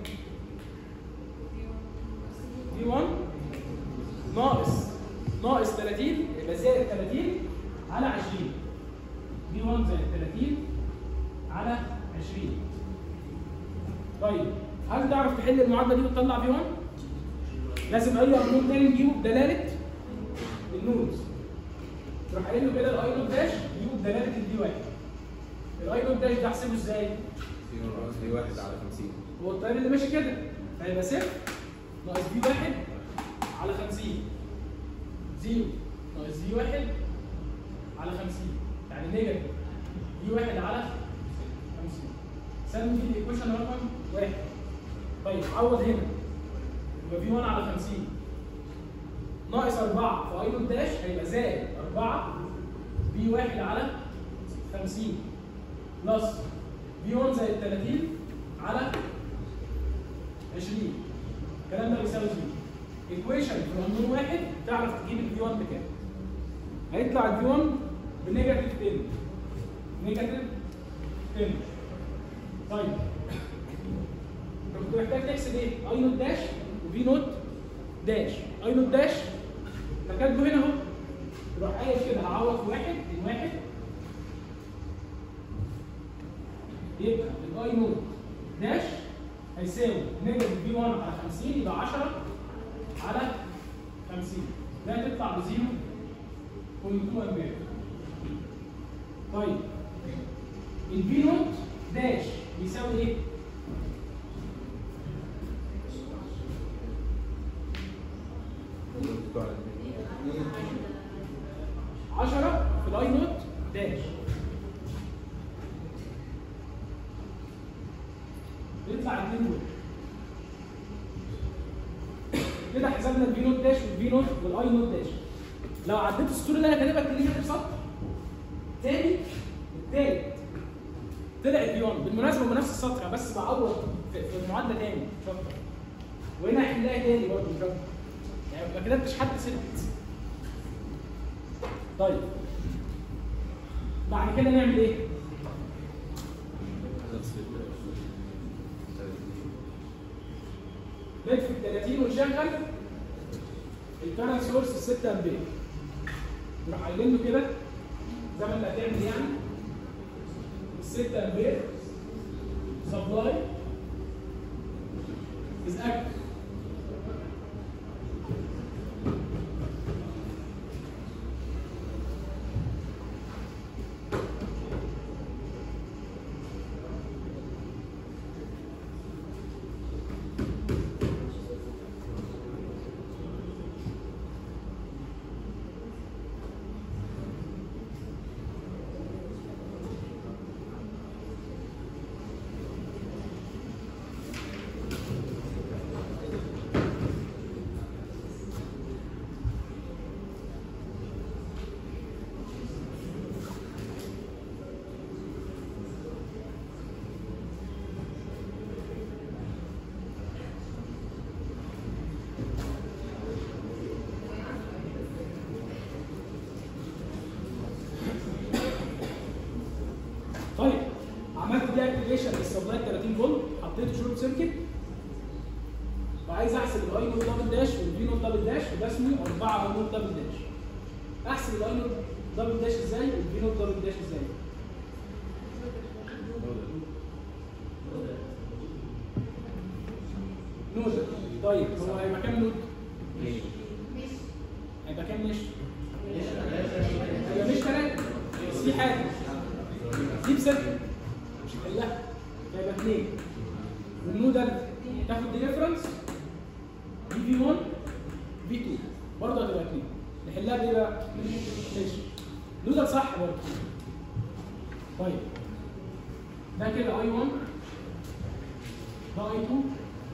في 1 ناقص ناقص 30 يبقى زائد 30 على 20 في 1 زائد 30 على 20 طيب هل تعرف تحل المعادله دي وتطلع في 1 لازم اي ارقام تاني نجيبه بدلاله النودز تروح قايل له كده الاي نوت داش نجيبه بدلاله الدي واحد الاي نوت داش ده احسبه ازاي؟ في واحد على 50 هو الطيار اللي ماشي كده فيبقى صفر ناقص في واحد على 50 زيرو ناقص في واحد على 50 يعني نيجاتيف في واحد على 50 سمي دي الايكويشن رقم واحد طيب عوض هنا يبقى في 1 على 50 ناقص 4 في اي نوت داش هيبقى زائد 4 في 1 على 50 بلس في 1 زائد 30 على 20 الكلام ده بيساوي زيرو ايكويشن في القانون واحد تعرف تجيب الفي 1 بكام هيطلع الفي 1 بنيجاتيف 10 نيجاتيف 10 طيب كنت محتاج تحسب ايه؟ اي نوت داش وفي نوت داش اي نوت داش انت كاتبه هنا اهو تروح قايل كده هعوض في واحد من واحد يبقى الاي نوت داش هيساوي نيجاتيف في 1 على 50 يبقى 10 على 50 ده هتطلع ب 0.2 امبير طيب الفي نوت داش بيساوي ايه؟ بتوع 10 في الاي نوت داش يطلع 2 دول كده حسبنا الفي نوت داش والفي نوت والاي نوت داش لو عديت السطور اللي انا كاتبها تلاقيها في سطر تاني التالت طلعت بي 1 بالمناسبه هم نفس السطر أنا بس بعوض في في المعادله تاني مش اكتر وهنا هحلها تاني برضه مش اكتر يعني ما كتبتش حتى ست طيب بعد كده نعمل ايه؟ ندفع 30 ونشغل الكارنت سورس ال 6 امبير نروح قايلين له كده زي ما انت هتعمل يعني ال 6 امبير سبلاي از اكتف طيب عملت دي اكتيفيشن للسبلاي 30 فولت حطيته شورت سيركت وعايز احسب الاي نوت دبل داش والبي نوت دبل داش وده اسمه 4 اي نوت دبل داش احسب الاي نوت دبل داش ازاي والبي نوت دبل داش ازاي نود طيب هو هيبقى كام نود؟ هيبقى كام مش؟ هيبقى مش ثلاثة بس في حاجة دي بستة مش هحلها هيبقى اثنين والنودل تاخد دي ريفرنس دي في 1 في 2 برضه هتبقى اثنين نحلها بايه بقى؟ ماشي نودل صح برضه طيب ده كده اي 1 ده اي 2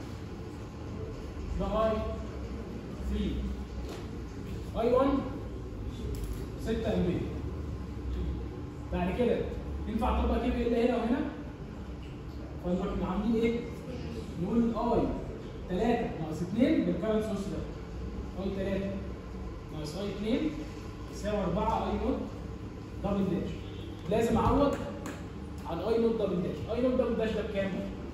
ده اي 3 اي 1 6 امبير بعد كده ينفع اطبق كي بي ال هنا وهنا فنروح عاملين ايه؟ نقول اي 3 ناقص 2 بالكارنت سورس ده اي 3 ناقص اي 2 يساوي 4 اي نوت دبل داش لازم اعوض عن اي نوت دبل داش اي نوت دبل داش ده بكام؟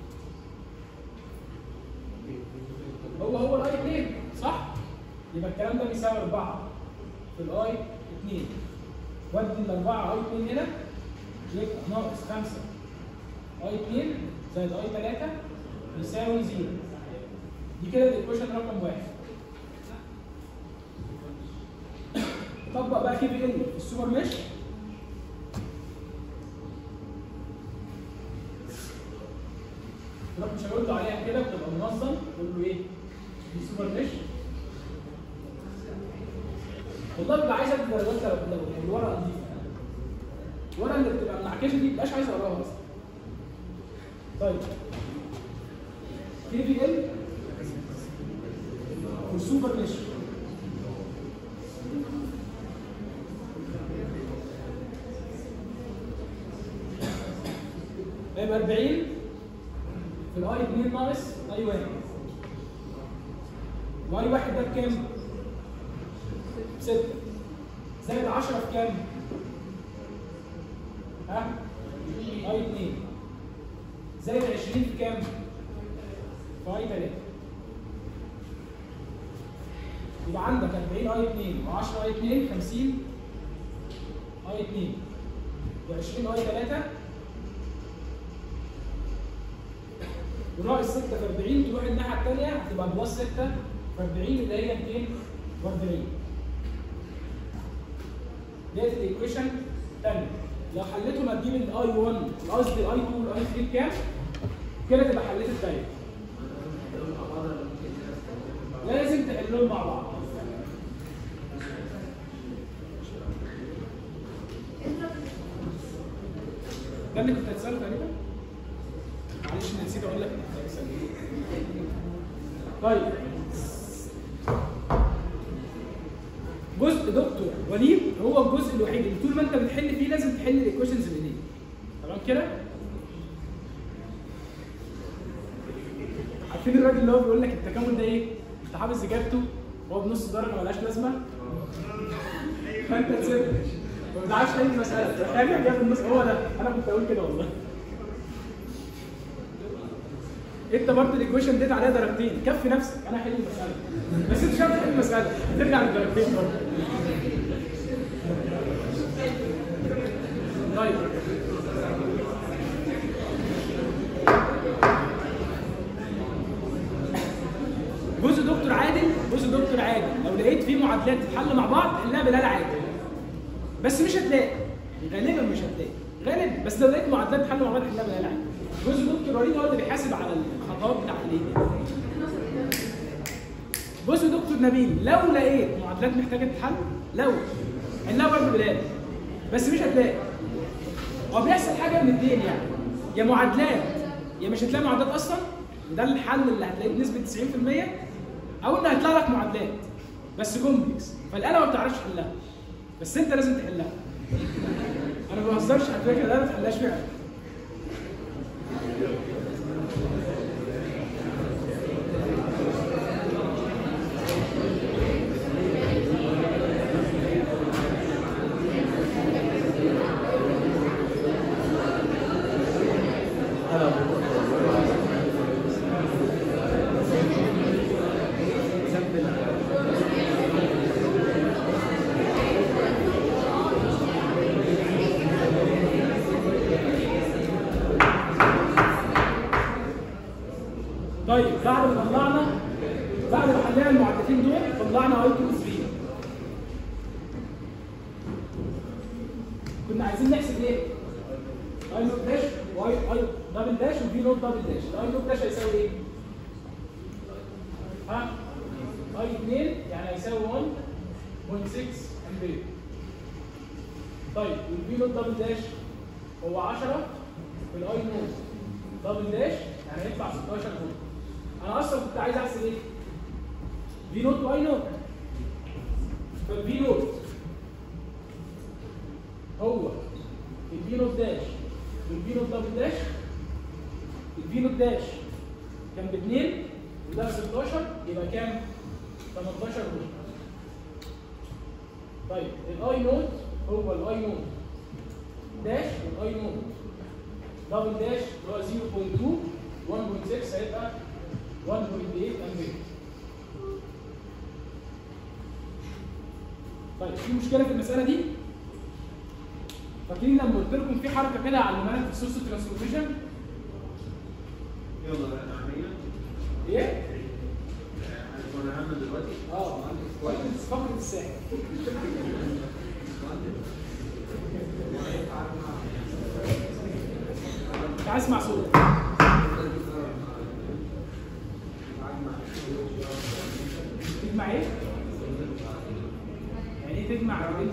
هو هو الاي 2 صح؟ يبقى الكلام ده بيساوي 4 في الاي 2 ودي الاربعه اي 2 هنا يبقى ناقص 5 اي 2 زائد اي 3 يساوي 0 دي كده الايكويشن رقم واحد طبق بقى كي بي ال في السوبر مش تروح مش هقول له عليها كده بتبقى منظم تقول له ايه؟ دي سوبر مش والله ببقى عايز اكتب درجات لو لو الورقه دي الورقه اللي بتبقى منعكشه دي مبقاش عايز اقراها اصلا طيب كي بي ال والسوبر مش هيبقى 40 في الاي 2 ناقص اي 1 واي 1 ده بكام؟ 6 زائد 10 في كام؟ ها؟ اي 2 زائد 20 في كام؟ في اي 3 يبقى عندك 40 اي 2 و10 اي 2 50 اي 2 و20 اي 3 وناقص 6 في 40 تروح الناحيه الثانيه هتبقى بلس 6 في 40 اللي هي 240 ديت الايكويشن الثانيه لو حليتهم هتجيب الاي 1 قصدي الاي 2 والاي 3 بكام؟ كده تبقى حليت الدايره لازم تحلهم مع بعض ده اللي كنت هتساله تقريبا معلش انا نسيت اقول لك انت هتسال طيب جزء دكتور وليد هو الجزء الوحيد اللي طول ما انت بتحل فيه لازم تحل الايكويشنز بايديك تمام كده؟ عارفين الراجل اللي هو بيقول لك التكامل ده ايه؟ انت حافظ اجابته هو بنص درجه ملهاش لازمه فانت تسيب ما بتعرفش تحل المساله تخيل اجابه النص هو ده انا كنت اقول كده والله انت برضه الايكويشن ديت عليها درجتين كفي نفسك انا هحل المساله بس انت مش عارف تحل المساله ترجع للدرجتين برضه طيب جزء دكتور عادل جزء دكتور عادل لو لقيت فيه معادلات تتحل مع بعض حلها بالآلة عادي بس مش هتلاقي غالبا مش هتلاقي غالبا بس لو لقيت معادلات تتحل مع بعض حلها بالآلة عادي جزء دكتور وليد هو اللي بيحاسب على الخطوات بتاعت الايه جزء دكتور نبيل لو لقيت معادلات محتاجه تتحل لو حلها برضه بالآلة بس مش هتلاقي هو بيحصل حاجه من اتنين يعني يا معادلات يا مش هتلاقي معادلات اصلا ده الحل اللي هتلاقيه بنسبه 90% او ان هيطلع لك معادلات بس كومبلكس فالاله ما بتعرفش تحلها بس انت لازم تحلها انا ما بهزرش على فكره الاله ما تحلهاش فعلا طيب بعد ما طلعنا بعد ما حلينا المعادلتين دول طلعنا اي 2 3 كنا عايزين نحسب ايه؟ اي نوت داش واي اي دبل داش وفي نوت دبل داش الاي نوت داش هيساوي ايه؟ ها؟ اي 2 يعني هيساوي 1.6 امبير طيب والفي نوت دبل داش هو 10 في الاي نوت دبل داش يعني هيطلع 16 فولت انا اصلا كنت عايز احسب ايه؟ في نوت واي نوت فالفي نوت هو الفي نوت داش والفي نوت دبل داش الفي نوت داش كان ب 2 وده ب 16 يبقى كام؟ 18 فولت طيب الاي نوت هو الاي نوت داش والاي نوت دبل داش اللي هو 0.2 1.6 هيبقى 1.8 امبير طيب في مشكله في المساله دي فاكرين لما قلت لكم في حركه كده علمناها في السورس ترانسفورميشن يلا عملية ايه؟ وانا هعمل دلوقتي اه كويس فقره الساحل مش عايز اسمع صوت تجمع ايه؟ يعني ايه تجمع بين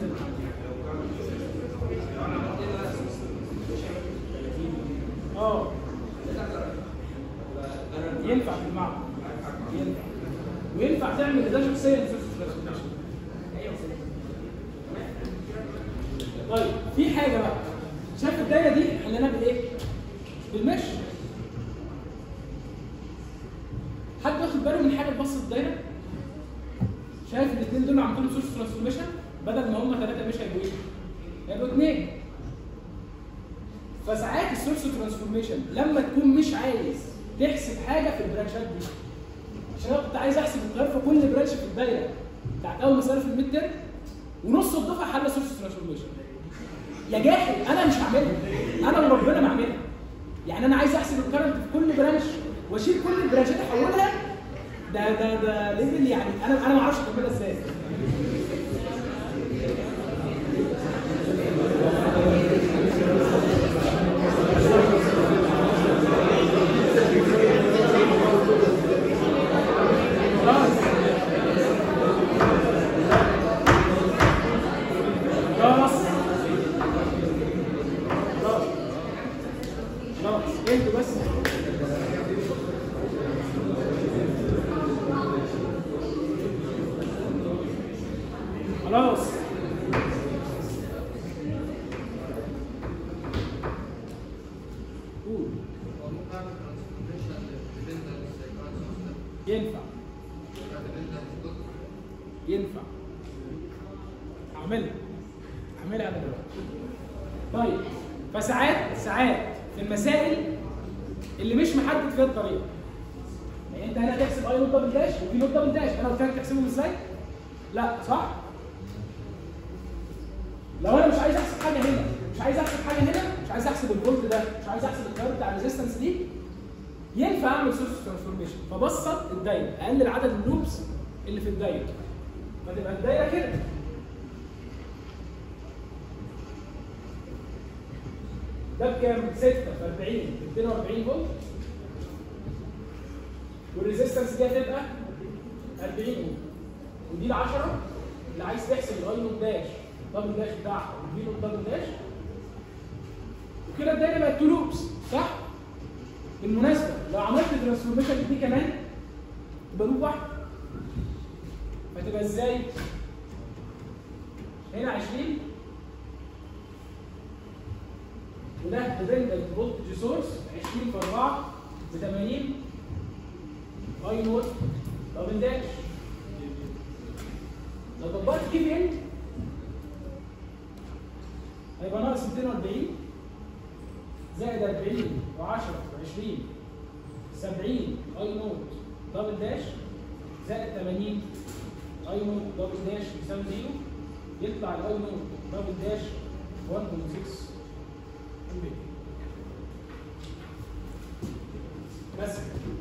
اه ينفع تجمعه ينفع وينفع تعمل اداه شخصيه للسيرفس ترانسفورميشن طيب في حاجه بقى شايف الدايره دي حليناها بالايه؟ بالمش حد واخد باله من حاجه تبسط الدايره؟ شايف الاثنين دول عاملين سورس ترانسفورميشن بدل ما هم ثلاثه مش هيبقوا ايه؟ هيبقوا اثنين فساعات السورس ترانسفورميشن لما تكون مش عايز تحسب حاجه في البرانشات دي عشان انا كنت عايز احسب التيار في كل برانش في الدايره بتاعت اول مساله في الميد ترم ونص الدفعه حل سورس ترانسفورميشن يا جاحد انا مش هعملها انا وربنا ما اعملها يعني انا عايز احسب الكرنت في كل برانش واشيل كل البرانشات احولها ده ده ده ليفل يعني انا انا ما اعرفش اكملها ازاي خلاص خلاص خلاص خلاص انتوا بس خلاص قول ينفع ينفع اعملها اعملها انا دلوقتي طيب فساعات ساعات في المسائل اللي مش محدد فيها الطريقه يعني انت هنا تحسب اي نوت دبل داش وفي نوت دبل داش انا قلت لك تحسبهم ازاي؟ لا صح؟ لو انا مش عايز احسب حاجه هنا مش عايز احسب حاجه هنا مش عايز احسب الفولت ده مش عايز احسب التيار بتاع الريزيستنس دي ينفع اعمل سورس ترانسفورميشن فبسط الدايره اقلل عدد اللوبس اللي في الدايره فتبقى الدايره كده ده بكام؟ 6 في 40 ب 240 فولت والريزيستنس دي هتبقى 40 اوم ودي ال 10 اللي عايز تحسب الاي نوت داش دبل داش بتاعها والفي نوت دبل داش وكده الدايره بقت تو لوبس صح؟ بالمناسبه لو عملت ترانسفورميشن دي كمان يبقى لوب واحد فتبقى ازاي؟ هنا 20 وده ديبندنت فولتج سورس 20 في 4 ب 80 اي نوت دبل داش لو طبقت كيف ان هيبقى ناقص 240 زائد 40 و10 و20 70 اي نوت دبل داش زائد 80 اي نوت دبل داش يساوي زيرو يطلع الاي نوت دبل داش 1.6 امبير بس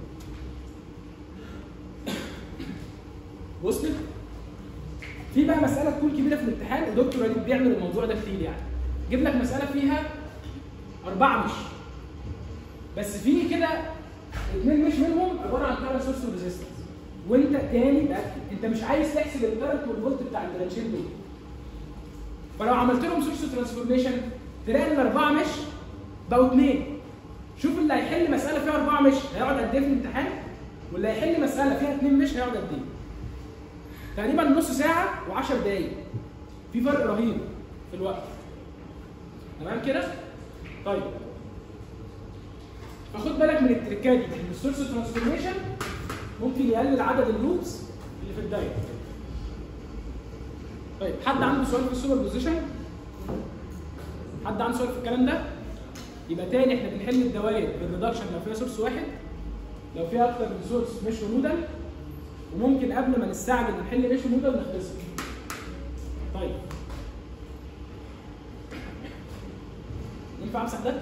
وصلت؟ في بقى مسألة تكون كبيرة في الامتحان ودكتور وليد بيعمل الموضوع ده كتير يعني. جيب لك مسألة فيها أربعة مش. بس في كده اثنين مش منهم عبارة عن كارنت سورس وريزيستنس. وأنت تاني تأكد أنت مش عايز تحسب الكارنت والفولت بتاع البرانشين دول. فلو عملت لهم سورس ترانسفورميشن تلاقي ان الأربعة مش بقوا اثنين. شوف اللي هيحل مسألة فيها أربعة مش هيقعد قد إيه في الامتحان؟ واللي هيحل مسألة فيها اثنين مش هيقعد قد إيه؟ تقريبا نص ساعة و10 دقايق. في فرق رهيب في الوقت. تمام كده؟ طيب. فخد بالك من التركات دي ان السورس ترانسفورميشن ممكن يقلل عدد اللوبس اللي في الدايره. طيب حد عنده سؤال في السوبر بوزيشن؟ حد عنده سؤال في الكلام ده؟ يبقى تاني احنا بنحل الدوائر بالريدكشن لو فيها سورس واحد لو فيها اكتر من سورس مش ونودل وممكن قبل ما نستعجل ونحل مش ونودل نختصر. طيب ينفع امسح ده؟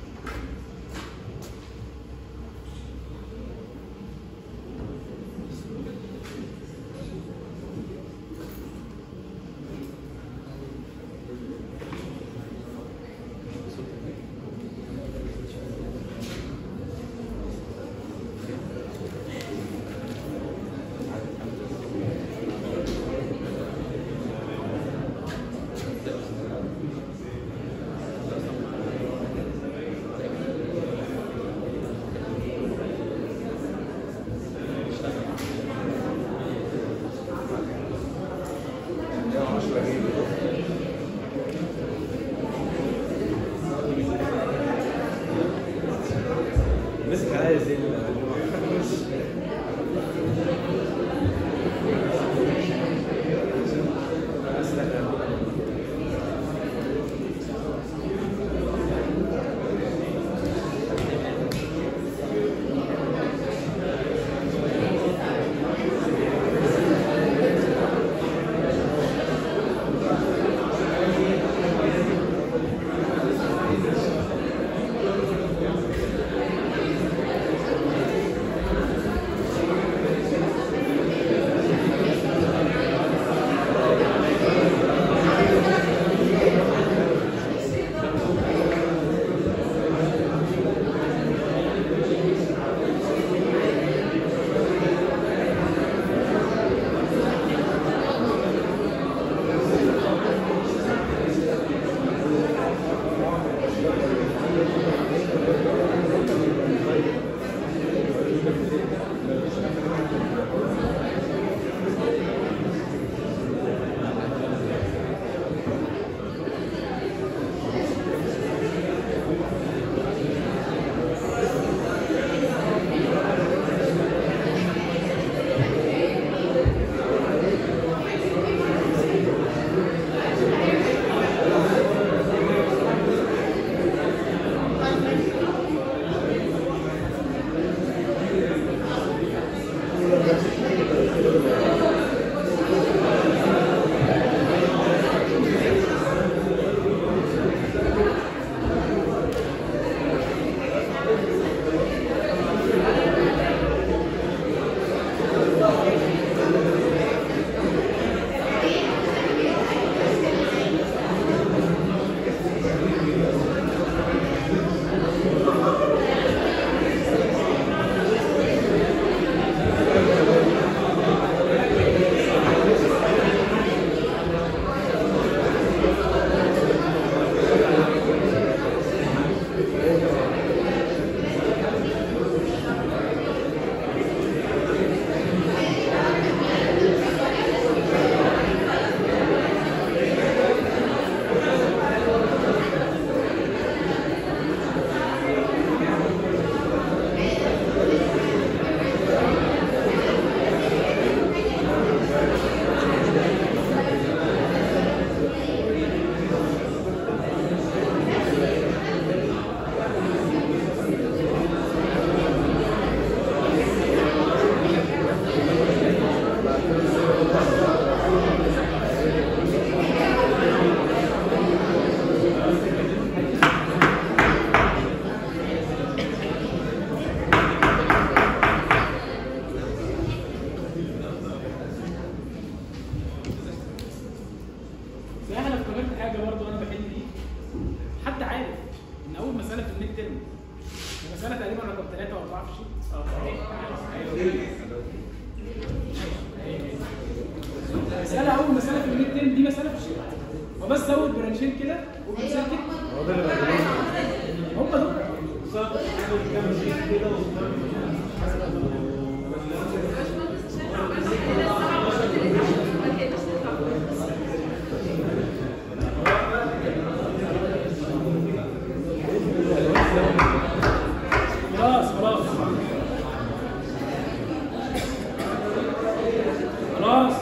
مسك عليا زي طيب ثلاثه واربعه في الشيت مسألة أول مسألة في الميد تيرم دي مسألة في الشيت وبس زود برانشين كده وبتسكت هو ده اللي بقوله هم دول خلاص خلاص خلاص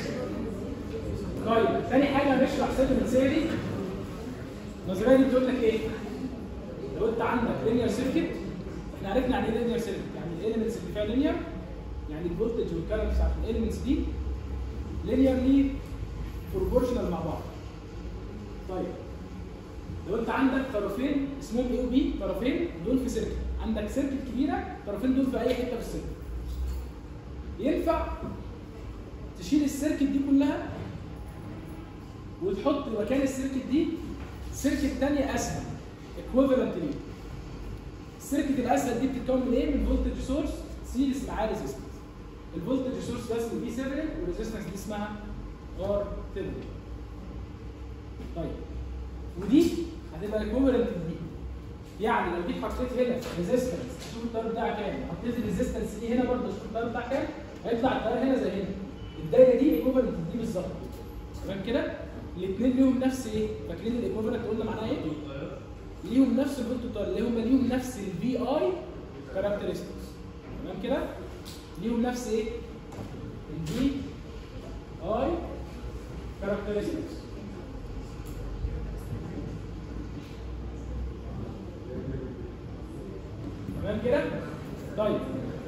طيب تاني حاجه هنشرح سيجمنت ثيوري النظريه دي بتقول لك ايه؟ لو انت عندك لينير سيركت احنا عرفنا يعني ايه لينير سيركت يعني الاليمنتس اللي فيها لينير يعني الفولتج والكارنت بتاعت الاليمنتس دي لينيرلي بروبورشنال مع بعض طيب لو انت عندك طرفين اسمهم اي وبي طرفين دول في سيركت عندك سيركت كبيره الطرفين دول في اي حته في السيركت ينفع تشيل السيركت دي كلها وتحط مكان السيركت دي سيركت تانية اسهل ايكويفالنت ليه السيركت الاسهل دي بتتكون من ايه؟ من فولتج سورس سيريز معاه ريزيستنس الفولتج سورس ده اسمه في 7 والريزيستنس دي اسمها ار 10 طيب ودي هتبقى ايكويفالنت دي يعني لو جيت حطيت هنا ريزيستنس شوف التيار بتاعها كام حطيت الريزيستنس دي هنا برضه شوف التيار بتاعها كام هيطلع التيار هنا زي هنا الدايره دي ايكويفالنت دي بالظبط تمام كده الاثنين ليهم نفس ايه فاكرين الايكويفالنت قلنا معناها ايه ليهم نفس الفولت تيار اللي هم ليهم نفس الفي اي كاركترستكس تمام كده ليهم نفس ايه الفي اي كاركترستكس تمام كده؟ طيب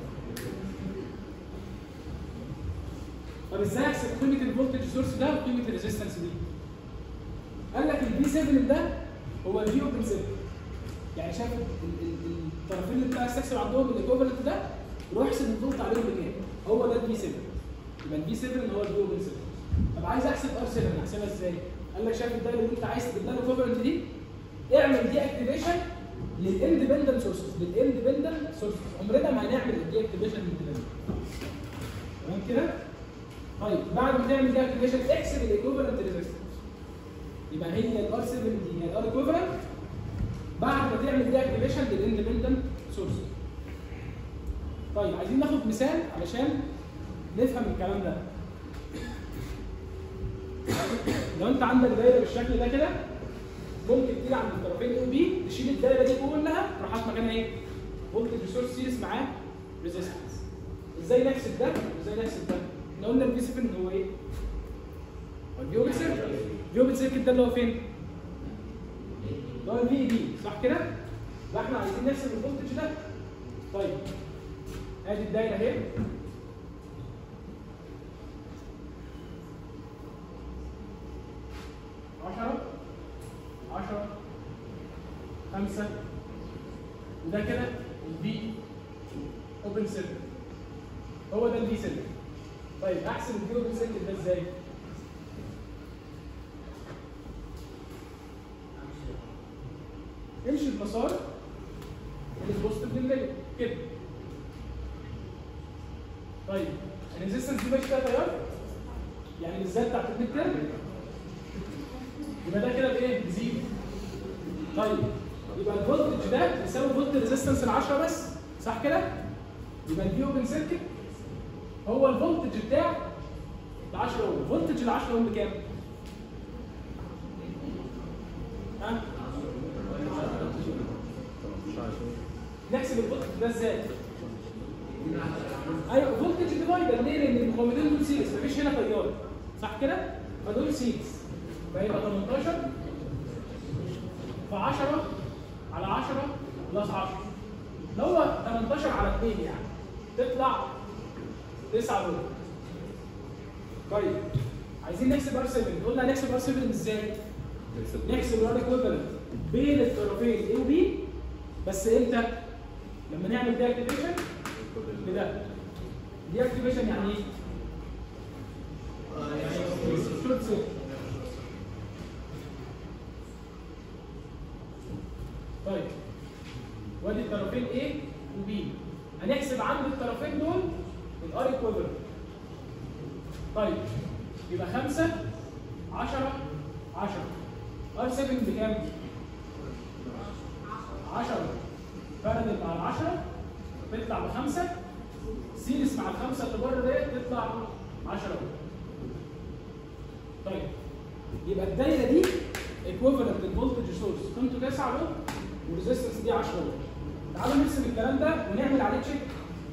طب ازاي احسب قيمه الفولتج سورس ده وقيمه الريزيستنس دي؟ قال لك البي 7 ده هو الفي اوبن 7 يعني شايف ال- ال- ال- الطرفين اللي بتاع السكسل عندهم الايكوفالنت ده روح احسب الفولت عليهم بكام؟ هو ده البي 7 يبقى البي 7 هو الفي اوبن 7 طب عايز احسب ار 7 احسبها ازاي؟ قال لك شايف الدايره اللي انت عايز تجيب لها الايكوفالنت دي اعمل دي اكتيفيشن للاندبندنت سورسز للاندبندنت سورسز عمرنا ما هنعمل الدي اكتيفيشن للاندبندنت تمام كده؟ طيب بعد ما تعمل دي اكتيفيشن احسب الايكوفالنت ريزيستنس يبقى هي الار 7 دي هي الار ايكوفالنت بعد ما تعمل دي اكتيفيشن للاندبندنت سورسز طيب عايزين ناخد مثال علشان نفهم الكلام ده لو انت عندك دايره بالشكل ده كده ممكن تيجي عند الطرفين او بي تشيل الدايره دي كلها تروح حاطط مكانها ايه؟ فولتج سورس سيريس معاه ريزيستنس ازاي نحسب ده وازاي نحسب ده؟ احنا قلنا الفي 7 هو ايه؟ هو الفي اوبن سيركت الفي اوبن سيركت ده اللي هو فين؟ اللي هو الفي دي صح كده؟ يبقى احنا عايزين نحسب الفولتج ده طيب ادي الدايره اهي عشرة عشرة خمسة وده كده البي اوبن سيركت هو ده البي سيركت طيب احسب البي اوبن سيركت ده ازاي؟ امشي بمسار البوزيتيف للنيجاتيف كده طيب الريزيستنس دي ماشي فيها تيار يعني بالذات بتاعت الميد تيرم يبقى ده كده بايه؟ بزيرو طيب يبقى الفولتج ده بيساوي فولت ريزيستنس ال 10 بس صح كده؟ يبقى الفي اوبن سيركت هو الفولتج بتاع ال 10 اوم فولتج ال 10 اوم بكام؟ ها؟ نحسب الفولتج ده ازاي؟ ايوه فولتج ديفايدر ليه؟ لان المقاومتين دول سيريز مفيش هنا تيار صح كده؟ فدول سيريز فيبقى 18 في 10 على 10 بلس 10 اللي هو 18 على 2 يعني تطلع 9 فولت طيب عايزين نحسب ار 7 قلنا هنحسب ار 7 ازاي؟ نحسب الار ايكويفالنت بين الطرفين A و B بس امتى؟ لما نعمل دي اكتيفيشن لده دي اكتيفيشن يعني ايه؟ يعني شورت سيركت طيب وادي الطرفين A و B نحسب عند الطرفين دول الار ايكويفالنت طيب يبقى 5 10 10 ار 7 بكام؟ 10 بارلل مع ال 10 تطلع بخمسه سيريس مع الخمسه اللي بره ديت تطلع 10 طيب يبقى الدايره دي ايكويفالنت للفولتج سورس قيمته 9 فولت والريزستنس دي 10 فولت تعالوا نرسم الكلام ده ونعمل عليه تشيك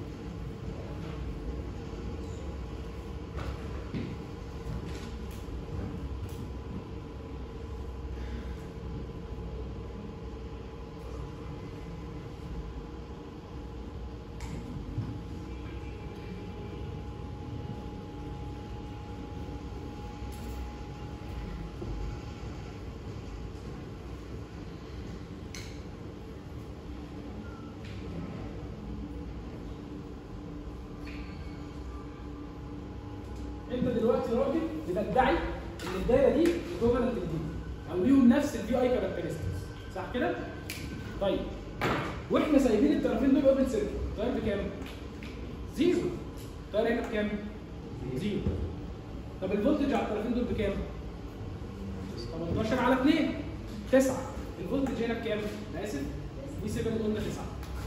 انت دلوقتي راجل بتدعي ان الدايره دي ايكوفالنت لدي او ليهم نفس الفي اي كاركترستكس صح كده؟ طيب واحنا سايبين الطرفين دول اوبن سيركت التيار بكام؟ زيرو التيار هنا بكام؟ زيرو طب الفولتج على الطرفين دول بكام؟ 18 على 2 9 الفولتج هنا بكام؟ انا اسف دي 7 قلنا 9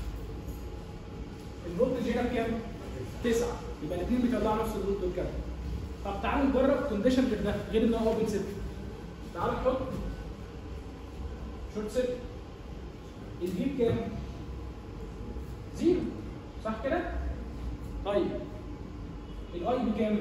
الفولتج هنا بكام؟ 9 يبقى الاثنين بيطلعوا نفس الفولت والكارت طب تعالوا نجرب كونديشن غير ده غير ان هو اوبن سيركت تعالوا نحط شورت سيركت الفي بكام؟ زيرو صح كده؟ طيب الاي بكام؟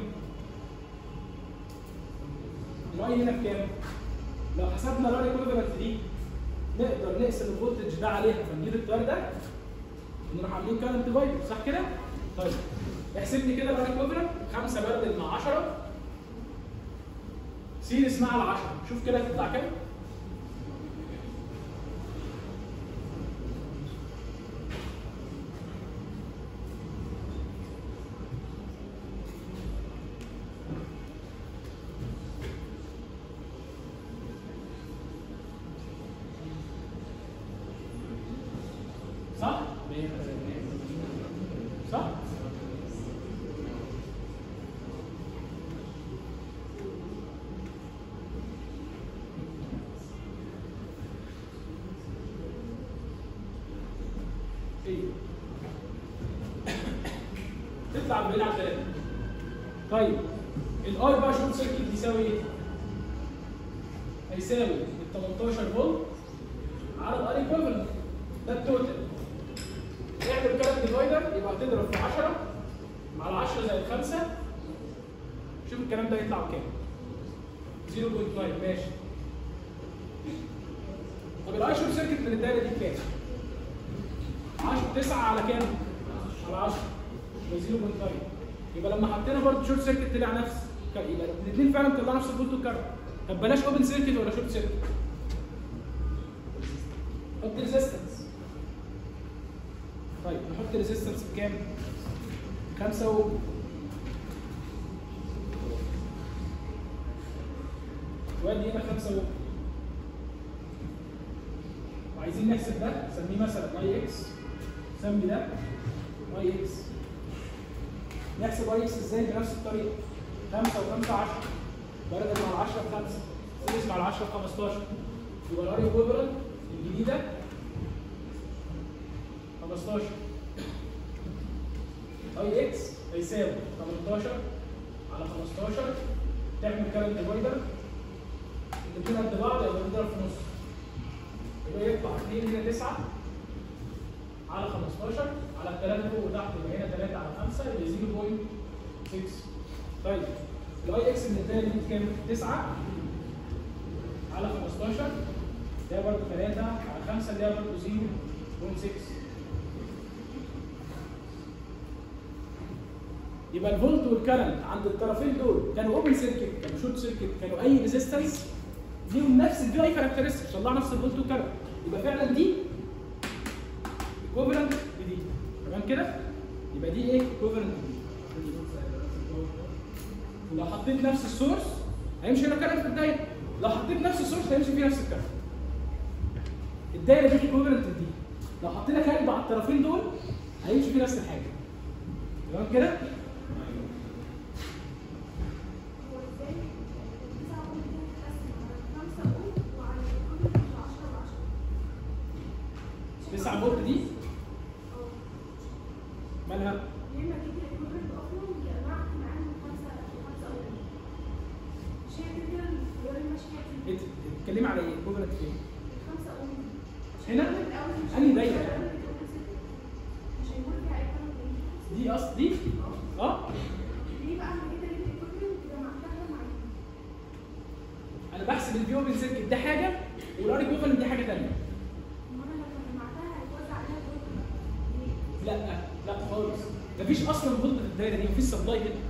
الاي هنا بكام؟ لو حسبنا الار ايكويفالنت دي نقدر نقسم الفولتج ده عليها فنجيب التيار ده ونروح عاملين كارنت ديفايدر صح كده؟ طيب احسب لي كده الار ايكويفالنت 5 بردل مع 10 سيريس مع ال 10 شوف كده هتطلع كام؟ صح؟ صح؟ ايه تطلع بعيد عن ثلاثة طيب الاي بقى شورت سيركت بيساوي ايه؟ هيساوي ال 18 فولت على الار ايكويفالنت ده التوتال اعمل كارت ديفايدر يبقى هتضرب في 10 مع ال 10 زائد 5 شوف الكلام ده يطلع بكام 0.9 ماشي طب الاي شورت سيركت من الدايره دي بكام؟ 10 9 على كام؟ على 10 يبقى 0.9 يبقى لما حطينا برضه شورت سيركت طلع نفس يبقى الاثنين فعلا طلعوا نفس الفولت والكارت طب بلاش اوبن سيركت ولا شورت سيركت؟ حط ريزيستنس طيب نحط ريزيستنس بكام؟ 5 اوم وادي هنا 5 اوم وعايزين نحسب ده نسميه مثلا اي اكس سمي ده اي اكس نحسب اي اكس ازاي بنفس الطريقه 5 و5 10 بردل مع ال 10 ب 5 سيريس مع ال 10 ب 15 يبقى الار ايكويفالنت الجديده 15 اي اكس هيساوي 18 على 15 تعمل كارنت ديفايدر الاثنين قد بعض يبقى نضرب في نص يبقى يطلع 2 هنا 9 على 15 على الثلاثه فوق وتحت يبقى هنا 3 على 5 يبقى 0.6 طيب الاي اكس من الثانيه دي كام؟ 9 على 15 ده برضه 3 على 5 ده برضه 0.6 يبقى الفولت والكرنت عند الطرفين دول كانوا اوبن سيركت كانوا شورت سيركت كانوا اي ريزيستنس ليهم نفس الفي اي كاركترستكس طلع نفس الفولت والكرنت يبقى فعلا دي ايكوفالنت بدي تمام كده؟ يبقى دي ايه؟ ايكوفالنت بدي ولو حطيت نفس السورس هيمشي هنا كرنت في الدايره لو حطيت نفس السورس هيمشي فيه نفس الكرنت الدايره دي ايكوفالنت دي لو حطينا كارب على الطرفين دول هيمشي فيه نفس الحاجه تمام كده؟ تسعة فولت دي مالها؟ انت بتتكلمي على ايه؟ كوفرنت فين؟ هنا؟ أنهي دايرة؟ دي اصل دي؟ اه انا بحسب الفي اوبن سيركت ده حاجه والار ايكوفالنت دي حاجه ثانيه لا لا خالص مفيش اصلا فولت في الدايره دي مفيش سبلاي هنا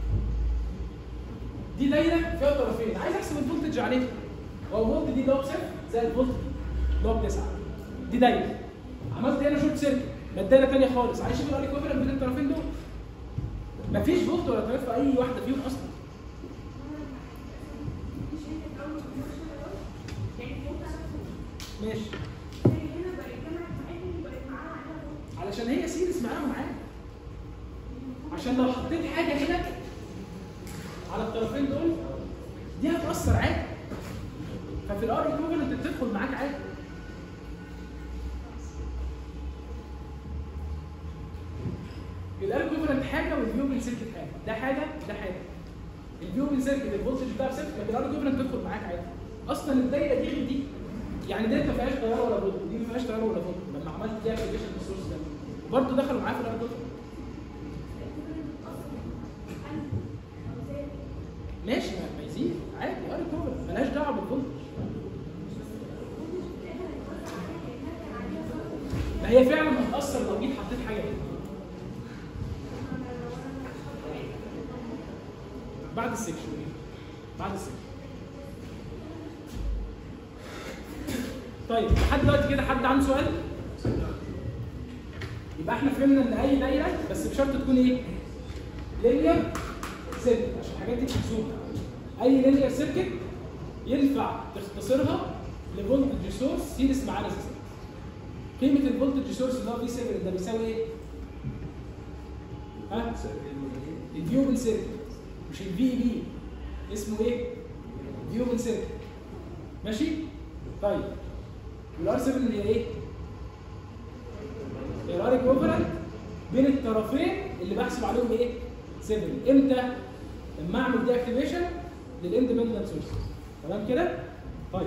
دي دايره فيها طرفين عايز احسب الفولتج عليها هو الفولت دي اللي هو بصفر زي الفولت دي اللي هو بتسعه دي دايره عملت هنا شورت سيركت ما الدايره ثانيه خالص عايز اشوف الار ايكوفالنت بين الطرفين دول مفيش فولت ولا تيار في اي واحده فيهم اصلا ماشي علشان هي سيريس معاها معاها عشان لو حطيت حاجه هنا على الطرفين دول دي هتاثر عادي ففي الار ايكوفالنت بتدخل معاك عادي الار ايكوفالنت حاجه والفيوبل سيركت حاجه ده حاجه ده حاجه الفيوبل سيركت الفولتج بتاعها بصفر لكن الار ايكوفالنت تدخل معاك عادي اصلا الدايره دي غير دي يعني ديت ما فيهاش تيار ولا فولت دي ما فيهاش تيار ولا فولت لما عملت دي ابلكيشن بالسورس ده وبرضه دخلوا معايا في الار ايكوفالنت ماشي ما ما يزيد عادي ار ايكوفالنت ملهاش دعوه بالفولتج ما هي فعلا هتاثر لو جيت حطيت حاجه هنا بعد السكشن بعد السكشن طيب لحد دلوقتي كده حد عنده سؤال؟ يبقى احنا فهمنا ان اي دايره بس بشرط تكون ايه؟ لينير سيركت عشان الحاجات دي محسوبه اي لينير سيركت ينفع تختصرها لفولتج سورس سيريس مع ريزيستنس قيمه الفولتج سورس اللي هو في 7 ده بيساوي ايه؟ ها؟ الفيوبل سيركت مش الفي بي اسمه ايه؟ فيوبل سيركت ماشي؟ طيب والار 7 هي ايه؟ الار ايكوفالنت بين الطرفين اللي بحسب عليهم ايه؟ 7 امتى؟ لما اعمل دي اكتيفيشن للاندبندنت سورس تمام كده؟ طيب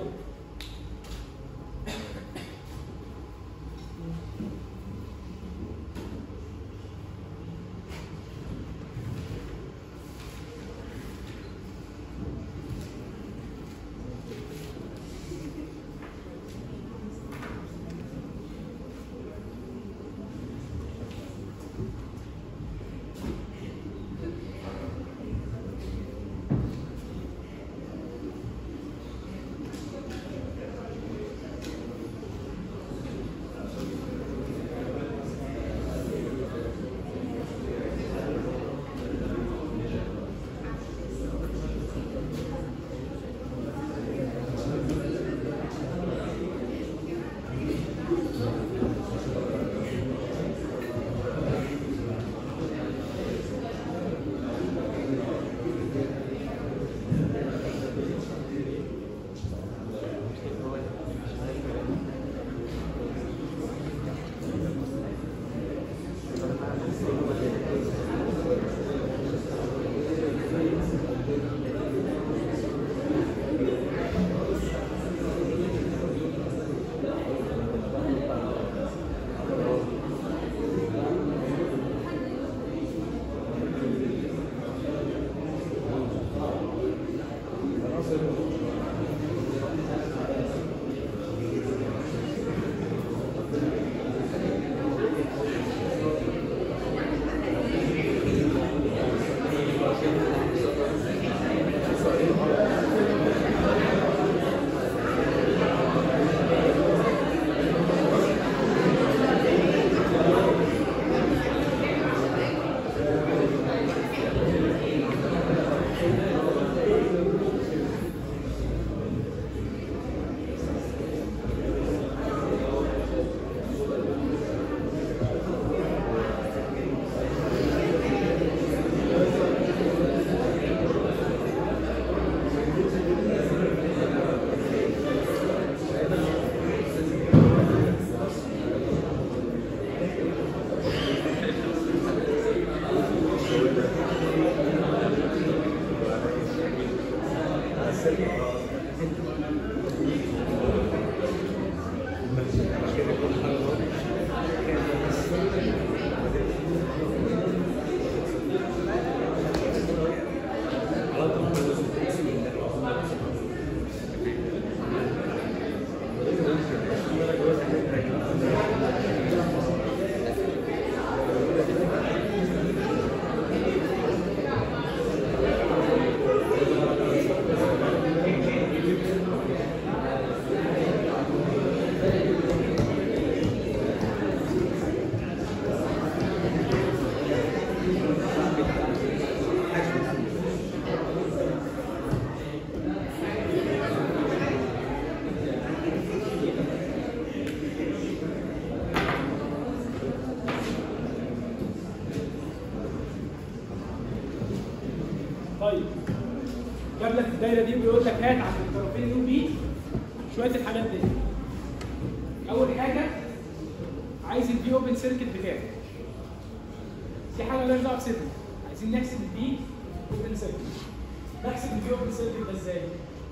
طيب جاب لك الدايره دي وبيقول لك هات عند الطرفين يو بي شويه الحاجات دي اول حاجه عايز البي اوبن سيركت بكام دي حاجه مالهاش دعوه بسيركت عايزين نحسب البي اوبن سيركت نحسب البي اوبن سيركت ده ازاي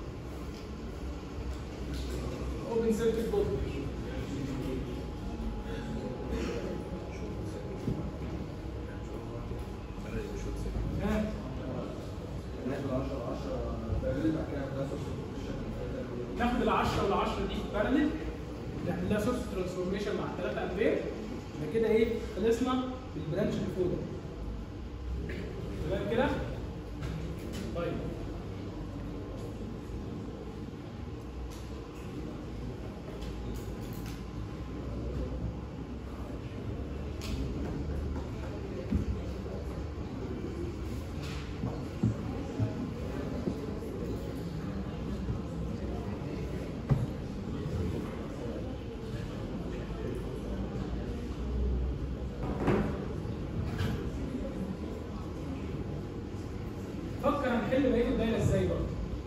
اوبن سيركت بوت ها ناخد ال 10 وال 10 دي بارلل نعمل لها سورس ترانسفورميشن مع 3 امبير يبقى كده ايه خلصنا بالبرانش اللي فوق ده تمام كده؟ طيب فكر هنحل بقيه الدايره ازاي بقى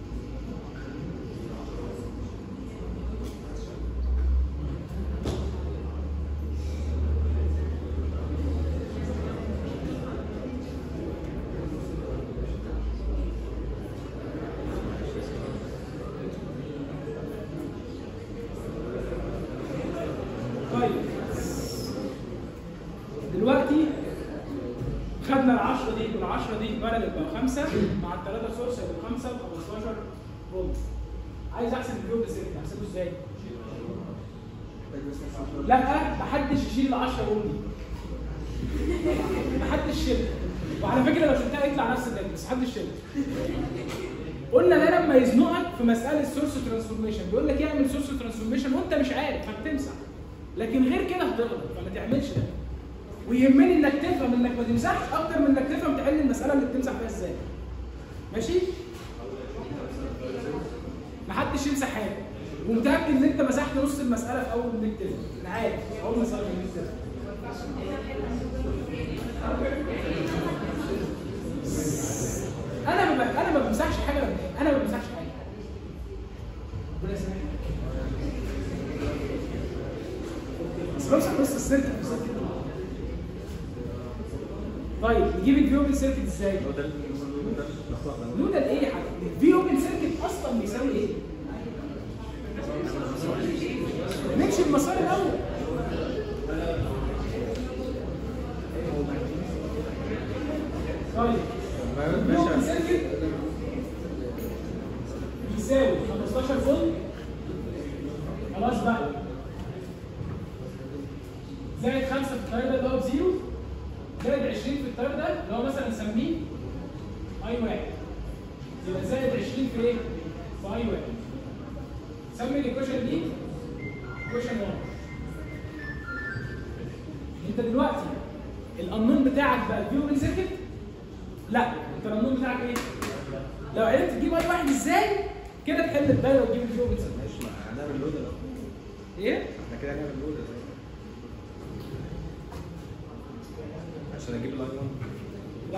طيب دلوقتي خدنا ال 10 دي وال 10 دي بارلل بقى 5 مع الثلاثه سورس هيبقوا 5 ب 15 فولت عايز احسب الفيو بسيركت احسبه ازاي؟ لا محدش يشيل ال 10 فولت دي محدش شيلها وعلى فكره لو شلتها يطلع نفس الناتج بس محدش شيلها قلنا ده لما يزنقك في مساله سورس ترانسفورميشن بيقول لك اعمل سورس ترانسفورميشن وانت مش عارف هتمسح لكن غير كده هتغلط فما تعملش ده ويهمني انك تفهم انك ما تمسحش اكتر من انك تفهم تحل المساله اللي بتمسح فيها ازاي ماشي محدش يمسح حاجه ومتاكد ان انت مسحت نص المساله في اول ميد ترم انا عارف اول مساله في الميد ترم انا ما ب- انا ما بمسحش حاجه ولا إيه؟ انا ما بمسحش حاجه ربنا يسامحك بس بمسح بس السيركت بالظبط طيب نجيب الفي اوبن سيركت ازاي؟ هو ده ال- ده الاخلاق ده نودل ايه يا حبيبي؟ الفي اوبن سيركت اصلا بيساوي ايه؟ نمشي المسار الاول طيب الفي اوبن سيركت بيساوي 15 فولت خلاص بقى زائد 5 في التيار ده اللي هو بزيرو زائد 20 في التيار ده اللي هو مثلا نسميه اي واحد يبقى زائد 20 في ايه؟ في اي واحد سمي الايكويشن دي ايكويشن 1 انت دلوقتي القانون بتاعك بقى الفيو من سيركت لا انت القانون بتاعك ايه؟ لو عرفت تجيب اي واحد ازاي كده تحل الدايره وتجيب الفيو من سيركت ماشي ما هنعمل لود الاول ايه؟ احنا كده هنعمل لود ازاي عشان اجيب الاي 1 لا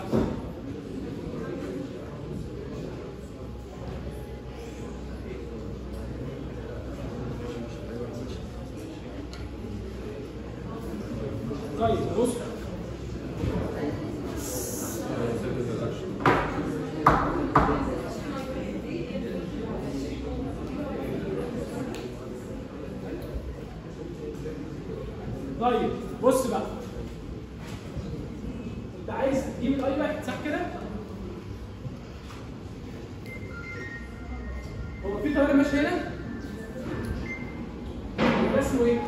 طيب بص طيب بص بقى انت عايز تجيب الاي واحد صح كده؟ هو في طياره ماشيه هنا؟ يبقى اسمه ايه؟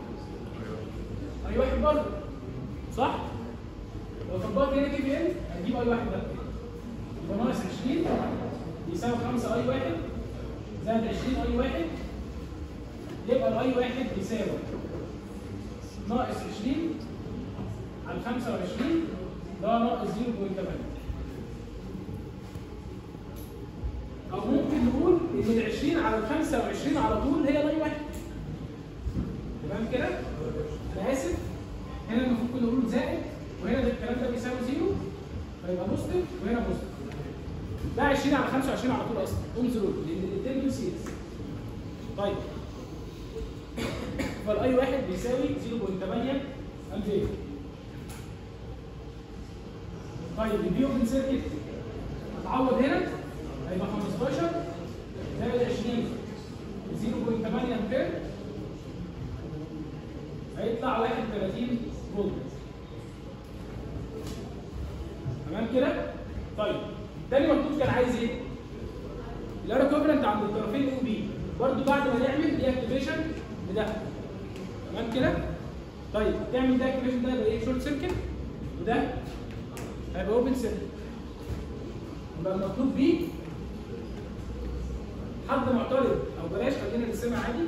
اي واحد برضه صح؟ لو طبقت هنا كي بي ان هتجيب اي واحد ده يبقى ناقص 20 يساوي 5 اي واحد زائد 20 اي واحد يبقى الاي واحد بيساوي ناقص 20 على 25 ده ناقص 0.8 او ممكن نقول ان ال 20 على ال 25 على طول هي لاي واحد تمام كده؟ انا اسف هنا المفروض كنا نقول زائد وهنا ده الكلام ده بيساوي زيرو فيبقى بوزيتيف وهنا بوزيتيف ده 20 على 25 على طول اصلا اومز لود لان الاثنين دول سيريز طيب فالاي واحد بيساوي 0.8 امبير طيب البي اوبن سيركت هتعوض هنا هيبقى 15 زائد 20 0.8 امبير هيطلع 31 فولت تمام كده؟ طيب تاني مطلوب كان عايز ايه؟ الارا كوفرنت عند الطرفين او بي برضه بعد ما نعمل دي اكتيفيشن لده تمام كده؟ طيب تعمل ده اكتيفيشن ده يبقى ايه شورت سيركت وده هيبقى اوبن سيركت يبقى المطلوب بيه حد معترض او بلاش خلينا نرسمها عادي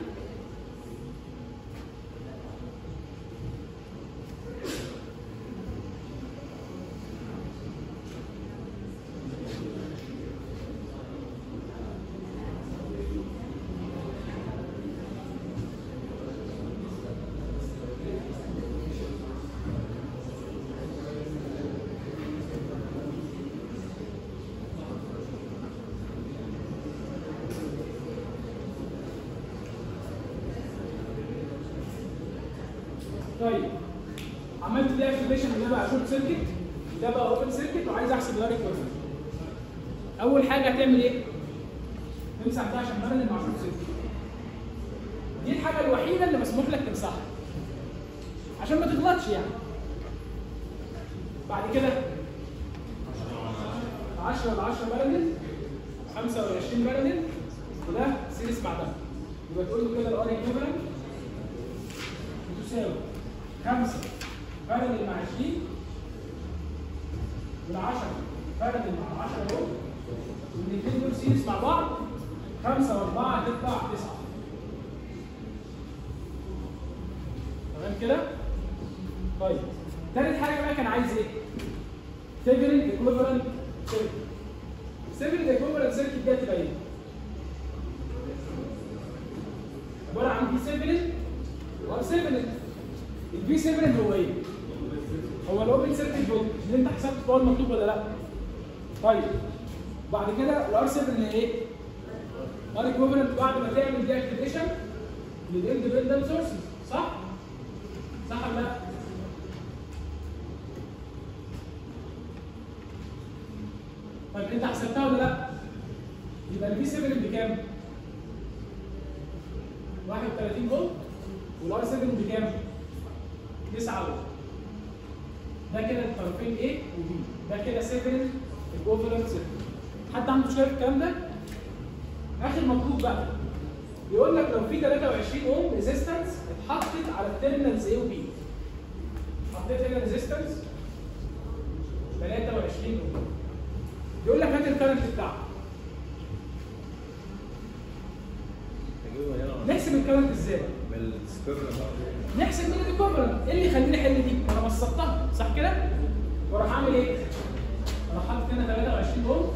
طيب عملت دي اكتيفيشن ده بقى شورت سيركت ده بقى اوبن سيركت وعايز احسب الار ايكويفالنت اول حاجه هتعمل ايه؟ تمسح ده عشان بارل مع شورت سيركت دي الحاجه الوحيده اللي مسموح لك تمسحها عشان ما تغلطش يعني بعد كده 10 ل 10 بارلل 25 بارلل وده سيريس مع ده يبقى تقول له كده الار ايكويفالنت تساوي 5 بارلل مع 20 وال10 بارلل مع 10 اهو والاثنين دول سيريس مع بعض 5 و4 هتطلع 9 تمام كده؟ طيب تالت حاجه بقى كان عايز ايه؟ سيفرنج ايكويفالنت سيركت سيفرنج ايكويفالنت سيركت دي هتبقى ايه؟ عباره عن في سيفرنج وار سيفرنج الفي سيفرنج هو ايه؟ هو الاوبن سيركت فولت اللي انت حسبت هو المطلوب ولا لا؟ طيب بعد كده الار سيفرنج ايه؟ ار ايكويفالنت بعد ما تعمل دي اكتيفيشن للاندبندنت سورسز صح؟ صح ولا لا؟ طيب انت حسبتها ولا لا؟ يبقى الفي 7 بكام؟ 31 فولت والار 7 بكام؟ 9 فولت ده كده الطرفين A و B ده كده 7 ايكوفالنت سيركت حد عنده مشكله في الكلام ده؟ اخر مطلوب بقى بيقول لك لو في 23 اوم ريزيستنس اتحطت على التيرمينالز A و B حطيت هنا ريزيستنس 23 اوم يقول لك هات الكرنت بتاعه تجيبه من هنا ولا نحسب الكرنت ازاي؟ من السكيرن نحسب من الايكوفالنت ايه اللي يخليني احل دي؟ انا بسطتها صح كده؟ واروح اعمل ايه؟ اروح حاطط هنا 23 اوم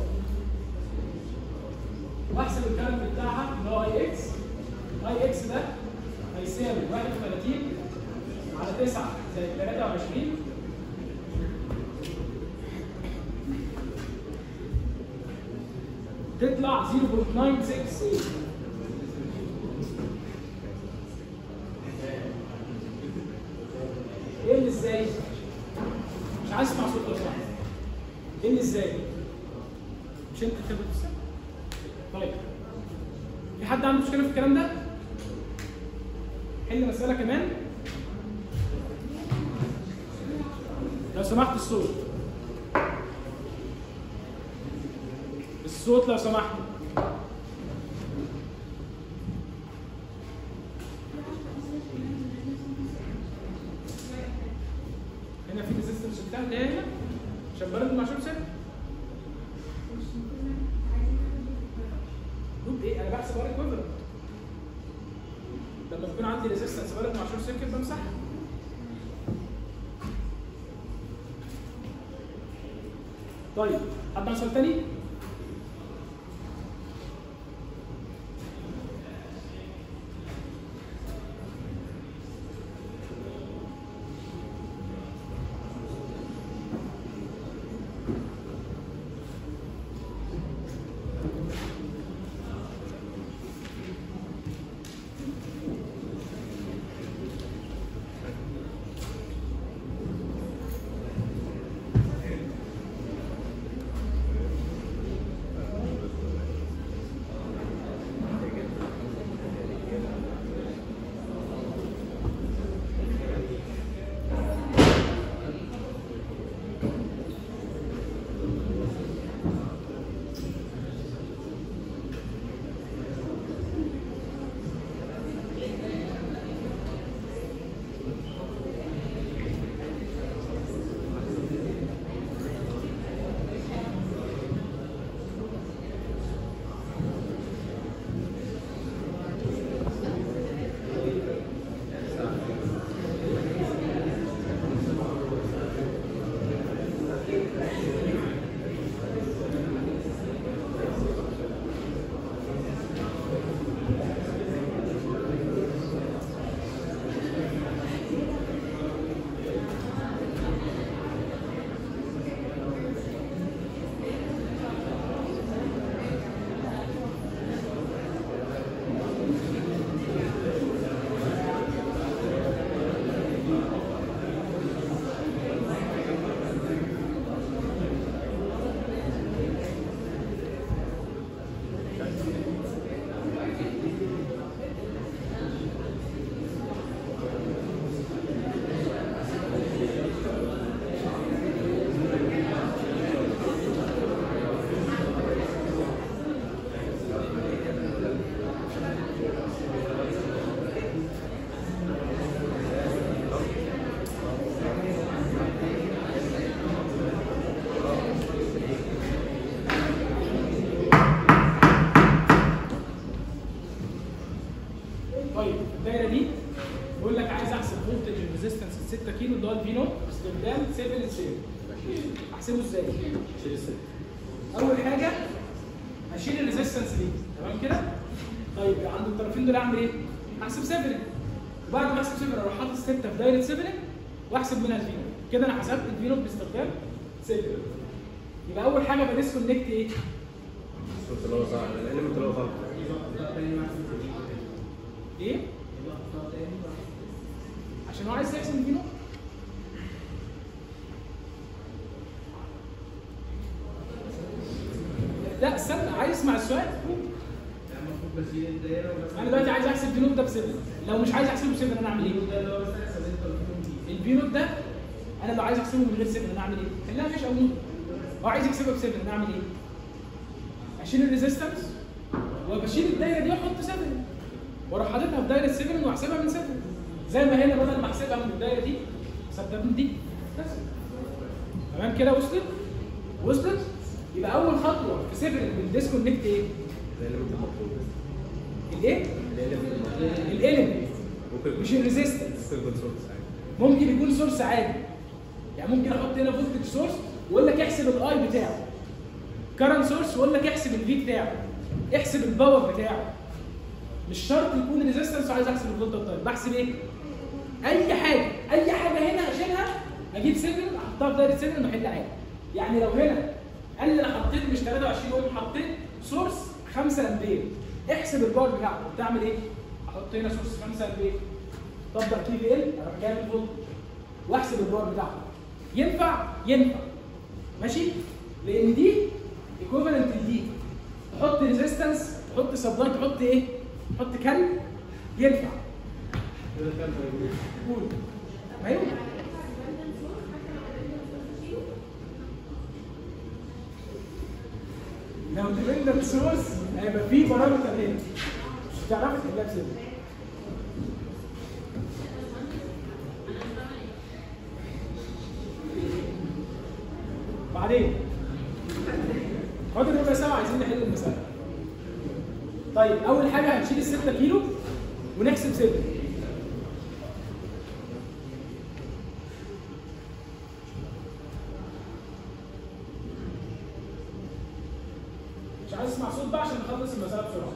واحسب الكرنت بتاعها اللي هو اي اكس اي اكس ده هيساوي 31 على 9 زائد 23 تطلع 0.968 ايه اللي ازاي؟ مش عايز اسمع صوت لو سمحت. ايه اللي ازاي؟ مش انت كده بتسمع؟ طيب في حد عنده مشكله في الكلام ده؟ حل مساله كمان لو سمحت الصوت الصوت لو سمحت هنا في ريزيستنس بتاع اللي هي هنا عشان برد مع شورت سيركت لوب ايه انا بحسب ار ايكويفالنت لما يكون عندي ريزيستنس برد مع شورت سيركت بمسحها طيب حد عنده سؤال تاني؟ سيريال احسبه ازاي؟ شيل الست اول حاجه هشيل الريزيستنس دي تمام كده طيب عند الطرفين دول اعمل ايه هحسب سيفلين وبعد ما احسب سيفلين اروح حاطط 6 في دايره سيفلين واحسب منها الفينو كده انا حسبت الفينو باستخدام سيفلين يبقى اول حاجه بديسكونكت ايه الصوت اللي هو صح الاليمنت اللي هو غلط ايه عشان هو عايز يحسب الفينو لا استنى عايز اسمع السؤال المفروض بشيل الدايره وبس انا دلوقتي عايز احسب الفينوت ده بسيفن لو مش عايز احسبه بسيفن انا اعمل ايه؟ ده اللي هو بس احسب انت الفيلم دي الفينوت ده انا لو عايز احسبه من غير سيفن انا اعمل ايه؟ خليها مش قوي هو عايز يحسبها بسيفن انا اعمل ايه؟ اشيل الريزيستنس وبشيل الدايره دي واحط سيفن واروح حاططها في دايره سيفن واحسبها من سيفن زي ما هنا بدل ما احسبها من الدايره دي حسبتها من دي بس تمام كده وصلت؟ وصلت؟ يبقى اول خطوه في سيفن بالديسكونكت ايه؟ الاليمنت المطلوب الايه؟ الاليمنت المطلوب الاليمنت ممكن مش الريزيستنس ممكن يكون سورس عادي ممكن يكون سورس عادي يعني ممكن احط هنا فولتج سورس واقول لك احسب الاي بتاعه كرنت سورس واقول لك احسب الفي بتاعه احسب الباور بتاعه مش شرط يكون ريزيستنس وعايز احسب الفولت طيب بحسب ايه اي حاجه اي حاجه هنا اشيلها اجيب 7 احطها في دايره 7 واحل عادي يعني لو هنا قال لي انا حطيت مش 23 اوم حطيت سورس 5 امبير احسب الباور بتاعه بتعمل ايه احط هنا سورس 5 امبير طبق كي في ال اروح جايب الفولت واحسب الباور بتاعه ينفع ينفع ماشي لان دي ايكوفالنت لدي تحط ريزيستنس تحط سبلاي تحط ايه تحط كاري ينفع كده كام هيقول قول ما ينفع لو ديبندنت سورس هيبقى فيه بارامتر هنا مش هتعرفي تحلها بسبب بعدين فاضل ربع ساعة عايزين نحل المسألة. طيب أول حاجة هنشيل ال 6 كيلو ونحسب 7 مش عايز اسمع صوت بقى عشان نخلص المسألة بسرعة.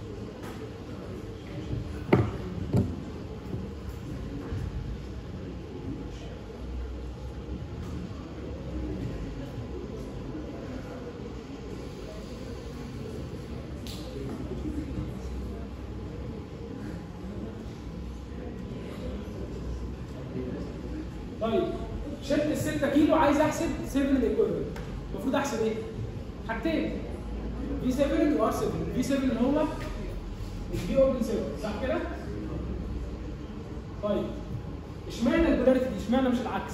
طيب شلت ال 6 كيلو عايز احسب 7 الايكويفالنت المفروض احسب ايه؟ حاجتين في 7 وار 7 في 7 هو الفي اوبن 7 صح كده؟ طيب اشمعنى البولاريتي دي؟ اشمعنى مش العكس؟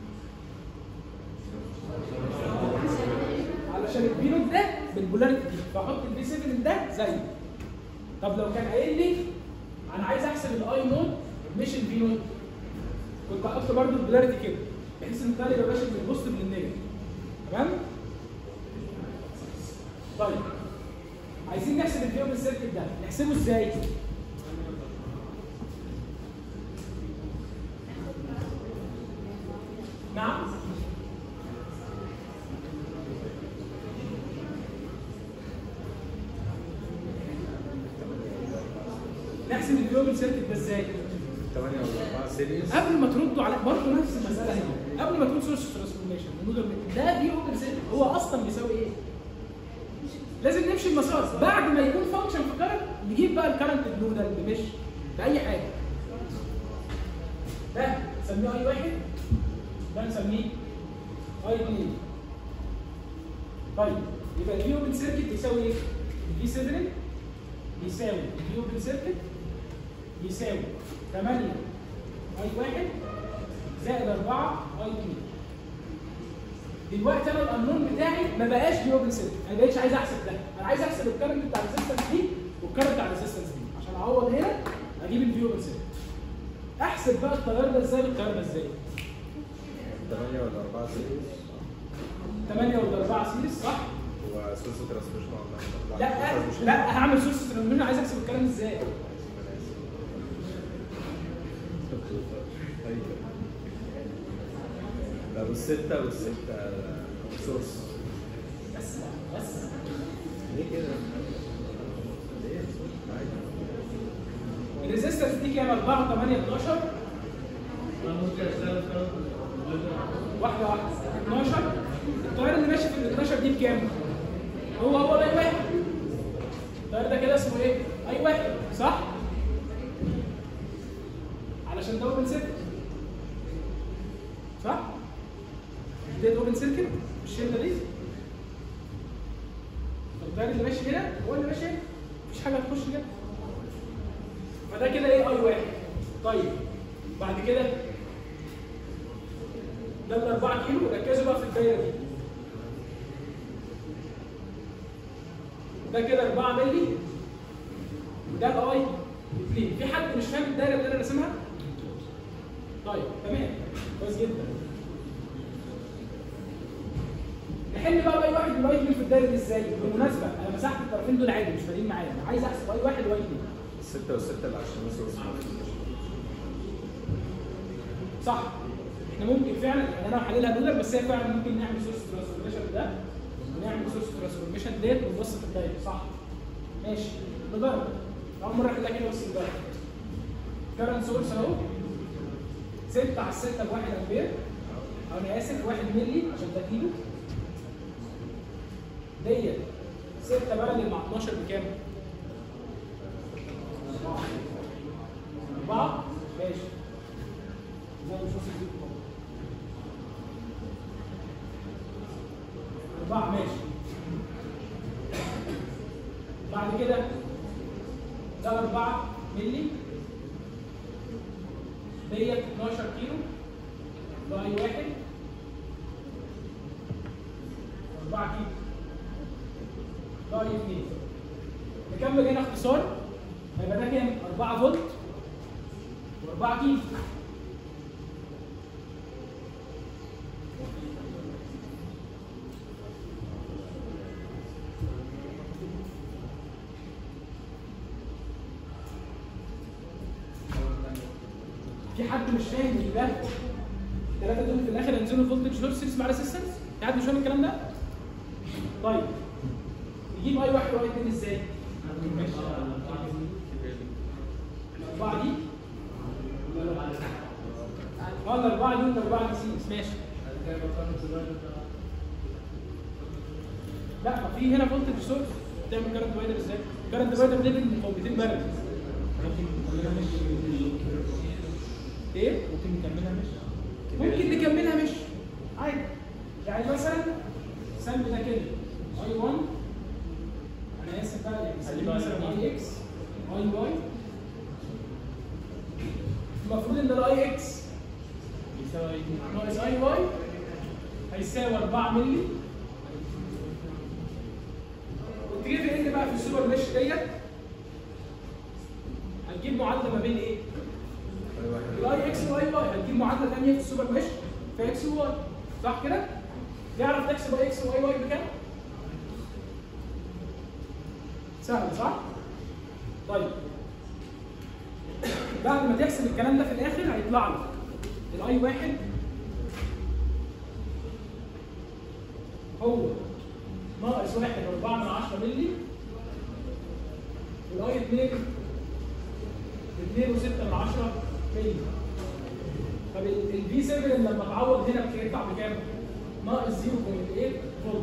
علشان الفي نوت ده بالبولاريتي دي فاحط الفي 7 ده زيه طب لو كان قايل لي انا عايز احسب الاي نوت مش الفي نوت كنت احط برضه البولاريتي كده بحيث ان التاني يبقى ماشي من البوزيتيف للنيجاتيف تمام؟ طيب عايزين نحسب الفيوم السيركت ده نحسبه ازاي؟ نعم نحسب الفيوم سيركت ده ازاي؟ 8 ولا 4 سيريز قبل ما تردوا على برضه نفس المساله هنا قبل ما تقول سورس ترانسفورميشن ده دي اوبن سيركت هو اصلا بيساوي ايه؟ لازم نمشي المسار بعد ما يكون فانكشن في كارنت نجيب بقى الكارنت بلو ده اللي مش باي حاجه ده نسميه اي واحد ده نسميه اي اثنين طيب يبقى الفي اوبن سيركت يساوي ايه؟ الفي 7 بيساوي الفي اوبن سيركت يساوي 8 اي واحد زائد 4 اي 2 دلوقتي انا القانون بتاعي ما بقاش في اوبن سيركت انا ما بقتش عايز احسب ده انا عايز احسب الكرنت بتاع الريزستنس دي والكرنت بتاع الريزستنس دي عشان اعوض هنا اجيب الفي اوبن سيركت احسب بقى التيار ده ازاي والتيار ده ازاي 8 ولا 4 سيريز 8 ولا 4 سيريز صح وسورس ترانسميشن ولا لا لا هعمل سورس ترانسميشن عايز احسب الكلام ازاي لا والستة والستة سورس بس بس ليه كده؟ ليه؟ عادي. الريزيستنس دي كام 4 8 12 انا ممكن اشتغل كده واحده واحده 12 التيار اللي ماشي في ال 12 دي بكام؟ هو هو اي واحد التيار ده كده اسمه ايه؟ اي واحد صح؟ علشان ده اوبن سيركت صح؟ ده اوبن سيركت الشله دي التيار اللي ماشي هنا هو اللي ماشي هنا مفيش حاجه هتخش كده فده كده ايه اي واحد طيب بعد كده ده ال 4 كيلو ركزوا بقى في الدايره دي ده كده 4 مللي وده الاي 2 في حد مش فاهم الدايره اللي انا راسمها؟ طيب تمام كويس جدا نحل بقى اي واحد واي 2 في الدايره دي ازاي؟ بالمناسبه انا مسحت الطرفين دول عادي مش فارقين معايا انا عايز احسب اي واحد واي 2 الستة والستة اللي عشان سورس صح احنا ممكن فعلا يعني انا هحللها دولار بس هي فعلا ممكن نعمل سورس ترانسفورميشن ده ونعمل سورس ترانسفورميشن ديت ونبص في الدايره صح ماشي نجرب اول مره احلها كده بس نجرب كارنت سورس اهو 6 على 6 ب 1 امبير او انا اسف 1 مللي عشان ده كيلو ديت 6 بارل مع 12 بكام؟ 4 ماشي زي ما شفت دي أربعة ماشي بعد كده ده أربعة ملي ديت 12 كيلو ده أي واحد أربعة كيلو ده أي اثنين نكمل هنا اختصار هيبقى ده كام؟ 4 فولت و4 كيلو في حد مش فاهم ان ده الثلاثه دول في الاخر ينزلوا فولتج سورس اسمه ريسيستنس في حد مش فاهم الكلام ده؟ طيب نجيب اي واحد واي اتنين ازاي؟ الاربعه دي اه الاربعه دي والاربعه دي سيس ماشي لا ما في هنا فولتج سورس تعمل كارنت ديفايدر ازاي؟ كارنت ديفايدر بنبني مقاومتين بارد ايه؟ ممكن نكملها مش ممكن نكملها مش عادي يعني مثلا سمي ده كده اي 1 انا اسف بقى يعني سمي مثلا اي اكس اي واي المفروض ان الاي اكس يساوي ناقص اي واي هيساوي 4 مللي وتجيب ان بقى في السوبر مش ديت هتجيب معادله ما بين ايه؟ الاي اكس واي واي هتجيب معادله ثانيه في السوبر مش في اكس وواي صح كده؟ تعرف تحسب اي اكس واي واي بكام؟ سهل صح؟ طيب بعد ما تحسب الكلام ده في الاخر هيطلع لك الاي واحد هو ناقص واحد واربعة من عشرة مللي والاي اتنين اتنين وستة من عشرة مللي طب الفي 7 لما تعوض هنا بيطلع بكام؟ ناقص 0.8 فولت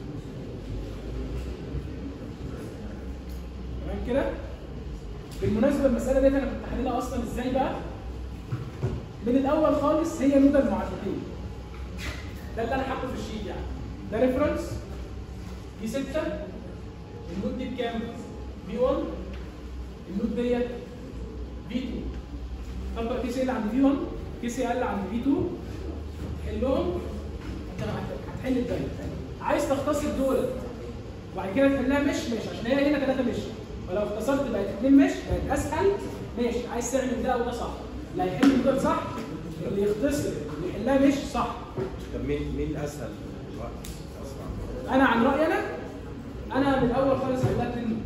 تمام كده؟ بالمناسبه المساله ديت انا كنت حللها اصلا ازاي بقى؟ من الاول خالص هي نود المعادلتين ده اللي انا حاطه في الشيت يعني ده ريفرنس دي 6 النود دي بكام؟ في 1 النود ديت في 2 طبق كيس ال عند في 1 كيس ال عند في 2 حلهم انت هتحل الدايره عايز تختصر دول وبعد كده تحلها مش ماشي عشان هي هنا ثلاثه مش ولو اختصرت بقت اثنين مش بقت اسهل ماشي عايز تعمل ده وده صح اللي هيحل دول صح اللي يختصر اللي يحلها مش صح طب مين مين اسهل الوقت اسرع انا عن رايي انا انا من الاول خالص حلها اتنين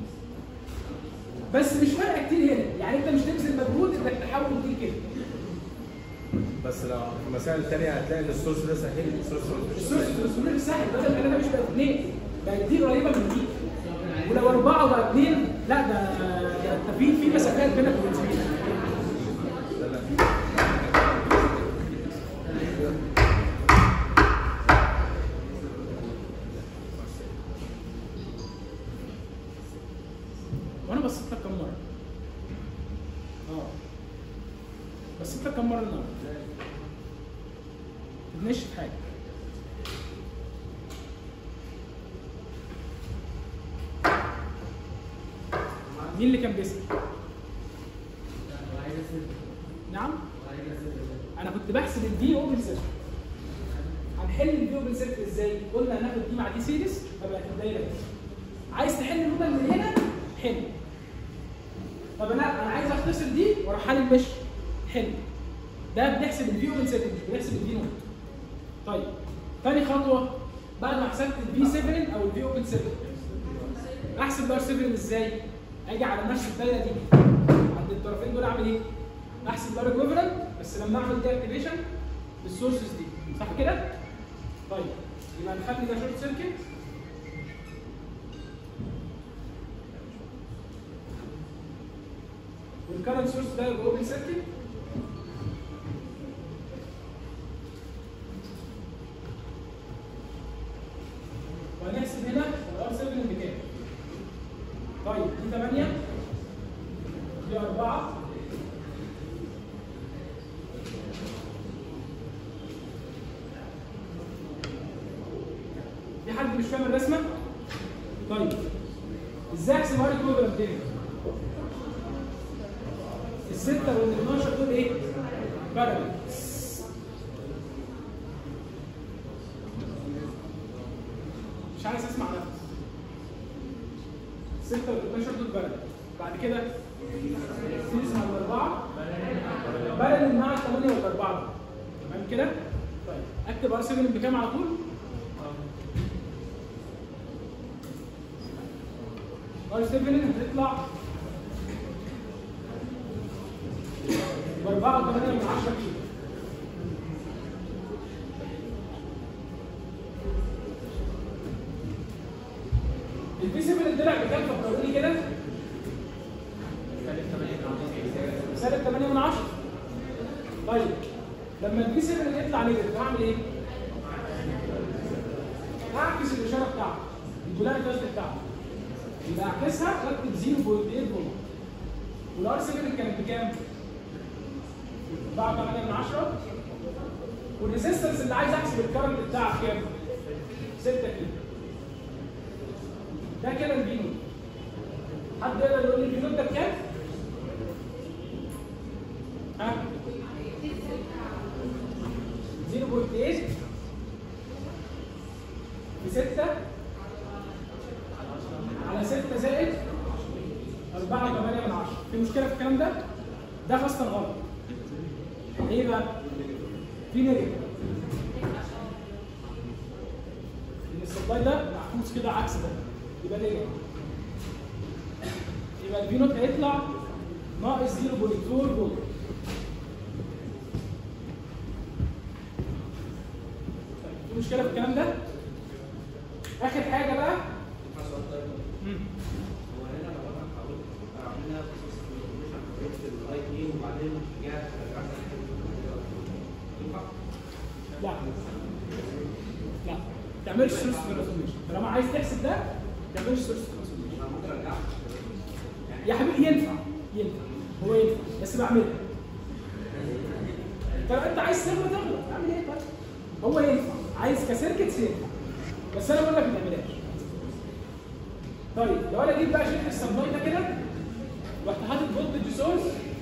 بس مش فارقه كتير هنا يعني انت مش تبذل مجهود انك تحول دي كده بس لو في المسائل الثانيه هتلاقي ان السورس ده سهل السورس السورس ترانسفورميشن سهل بدل ما انا مش بقى اثنين بقت دي قريبه من دي ولو اربعه بقى اثنين لا ده ده انت في في مسافات بينك وبين زميلك وانا بصيت لك كم مره اه بصيت لك كم مره النهارده بنشف حاجه مين اللي كان بيسال؟ نعم؟ انا كنت بحسب الدي اوبن سيركل هنحل الدي اوبن سيركل ازاي؟ قلنا هناخد دي مع دي سيريس فبقت الدايره دي عايز تحل اللوبه من هنا حل طب لا انا عايز اختصر دي واروح حل المش حل ده بنحسب الفي اوبن سيركل مش بنحسب الفي نوت طيب تاني خطوه بعد ما حسبت الفي 7 او الفي اوبن سيركل احسب بقى 7 ازاي؟ اجي على نفس الدايره دي عند الطرفين دول اعمل ايه؟ احسب بقى ايكوفالنت بس لما اعمل دي اكتيفيشن للسورسز دي صح كده؟ طيب يبقى نخلي ده شورت سيركت والكرنت سورس ده يبقى اوبن سيركت وهنحسب هنا الار 7 بكام؟ طيب دي 8 دي 4 في حد مش فاهم الرسمه؟ طيب ازاي احسب ار ايكوفالنت تاني؟ الستة وال 12 دول ايه؟ بارل مش عايز اسمع نفس 6 وال 12 دول بارل بعد كده سيريز مع الاربعه بارل مع الثمانيه والاربعه دول تمام كده؟ طيب اكتب ار 7 بكام على طول؟ ار 7 هتطلع ب 4 8 من 10 كيلو البي 7 طلع بكام فكروا لي كده؟ سالب 8 من 10 طيب لما البي 7 يطلع نيجاتيف هعمل ايه؟ هعكس الاشاره بتاعته البولاريتي بتاعته يبقى اعكسها واكتب 0.8 فولت والار 7 كانت بكام؟ 4 8 من 10 والريزيستنس اللي عايز احسب الكرنت بتاعه كام؟ 6 كيلو ده كده الفي نوت حد يقدر يقول لي الفي نوت ده بكام؟ ها؟ 0.8 في 6 على 6 زائد 4 8 من 10 في مشكله في الكلام ده؟ ده خاصة غلط ايه بقى؟ في نيجاتيف ان السبلاي ده محفوظ كده عكس ده يبقى نيجاتيف يبقى الفي نوت هيطلع ناقص 0.4 فولت طيب في مشكله في الكلام ده؟ اخر حاجه بقى مم. هو هنا لو انا حاولت اعملها بخصوص الانفورميشن جبت الاي بي وبعدين رجعت رجعت ينفع؟ لا لا ما تعملش سورس ترانسفورميشن طالما عايز تحسب ده ما تعملش سورس ترانسفورميشن انا ممكن ارجع يا حبيبي ينفع ينفع هو ينفع بس بعملها طب انت عايز تغلط تغلط اعمل ايه طيب هو ينفع عايز كسيركت ينفع بس انا بقول لك ما تعملهاش طيب لو انا جيت بقى شلت السبلاي ده كده رحت حاطط فولتج سورس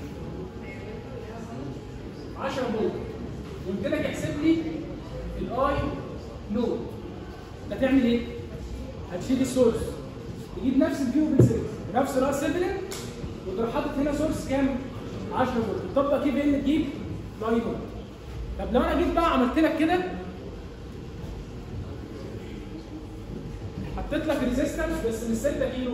10 فولت وقلت لك احسب لي الاي نود هتعمل ايه؟ هتشيل السورس تجيب نفس الفيو بالسيريز نفس راس 7 وتروح حاطط هنا سورس كام؟ 10 فولت تطبق كيف ان تجيب الاي نود طب لو انا جيت بقى عملت لك كده حطيت لك ريزيستنس بس من 6 كيلو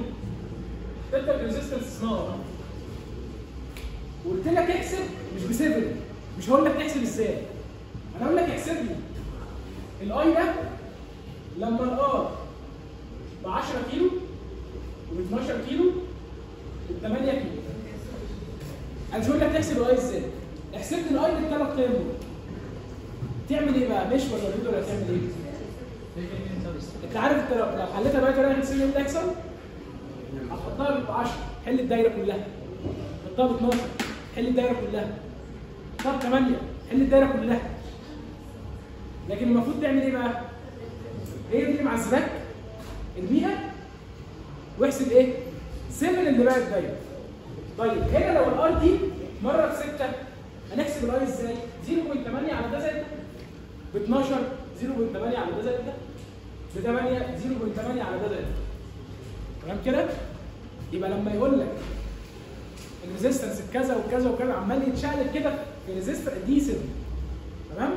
حطيت لك ريزيستنس سمار وقلت لك احسب مش ب 7 مش هقول لك تحسب ازاي انا هقول لك احسب لي الاي ده لما الار ب 10 كيلو وب 12 كيلو وب 8 كيلو انا مش هقول لك تحسب الاي ازاي احسب لي الاي بالثلاث قيم دول تعمل ايه بقى مش ولا ريد ولا تعمل ايه انت عارف انت لو لو حليتها بقى كده هتحسب ايه اللي هيحصل هتحطها ب 10 حل الدايره كلها حطها ب 12 حل الدايره كلها حطها ب 8 حل الدايره كلها لكن المفروض تعمل ايه بقى؟ هي دي معذباك ارميها واحسب ايه؟ 7 اللي بقى الدايره طيب هنا لو الار دي مره ب 6 هنحسب الاي ازاي؟ 0.8 على ده زائد ده ب 12 0.8 على ده زائد ده ب 8 0.8 على ده زائد ده تمام كده؟ يبقى لما يقول لك الريزيستنس بكذا وكذا وكذا عمال يتشقلب كده في ريزيستر دي 7 تمام؟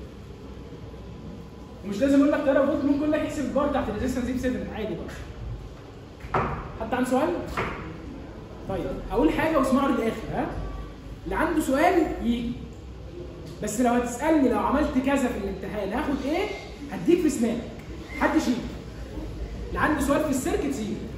ومش لازم اقول لك 3 فولت ممكن اقول لك احسب البار بتاعت الريزيستنس دي ب 7 عادي بقى حد عنده سؤال؟ طيب هقول حاجه واسمعوا للاخر ها؟ اللي عنده سؤال يجي بس لو هتسالني لو عملت كذا في الامتحان هاخد ايه؟ هديك في سنانك محدش يجي اللي عنده سؤال في السيركت يجي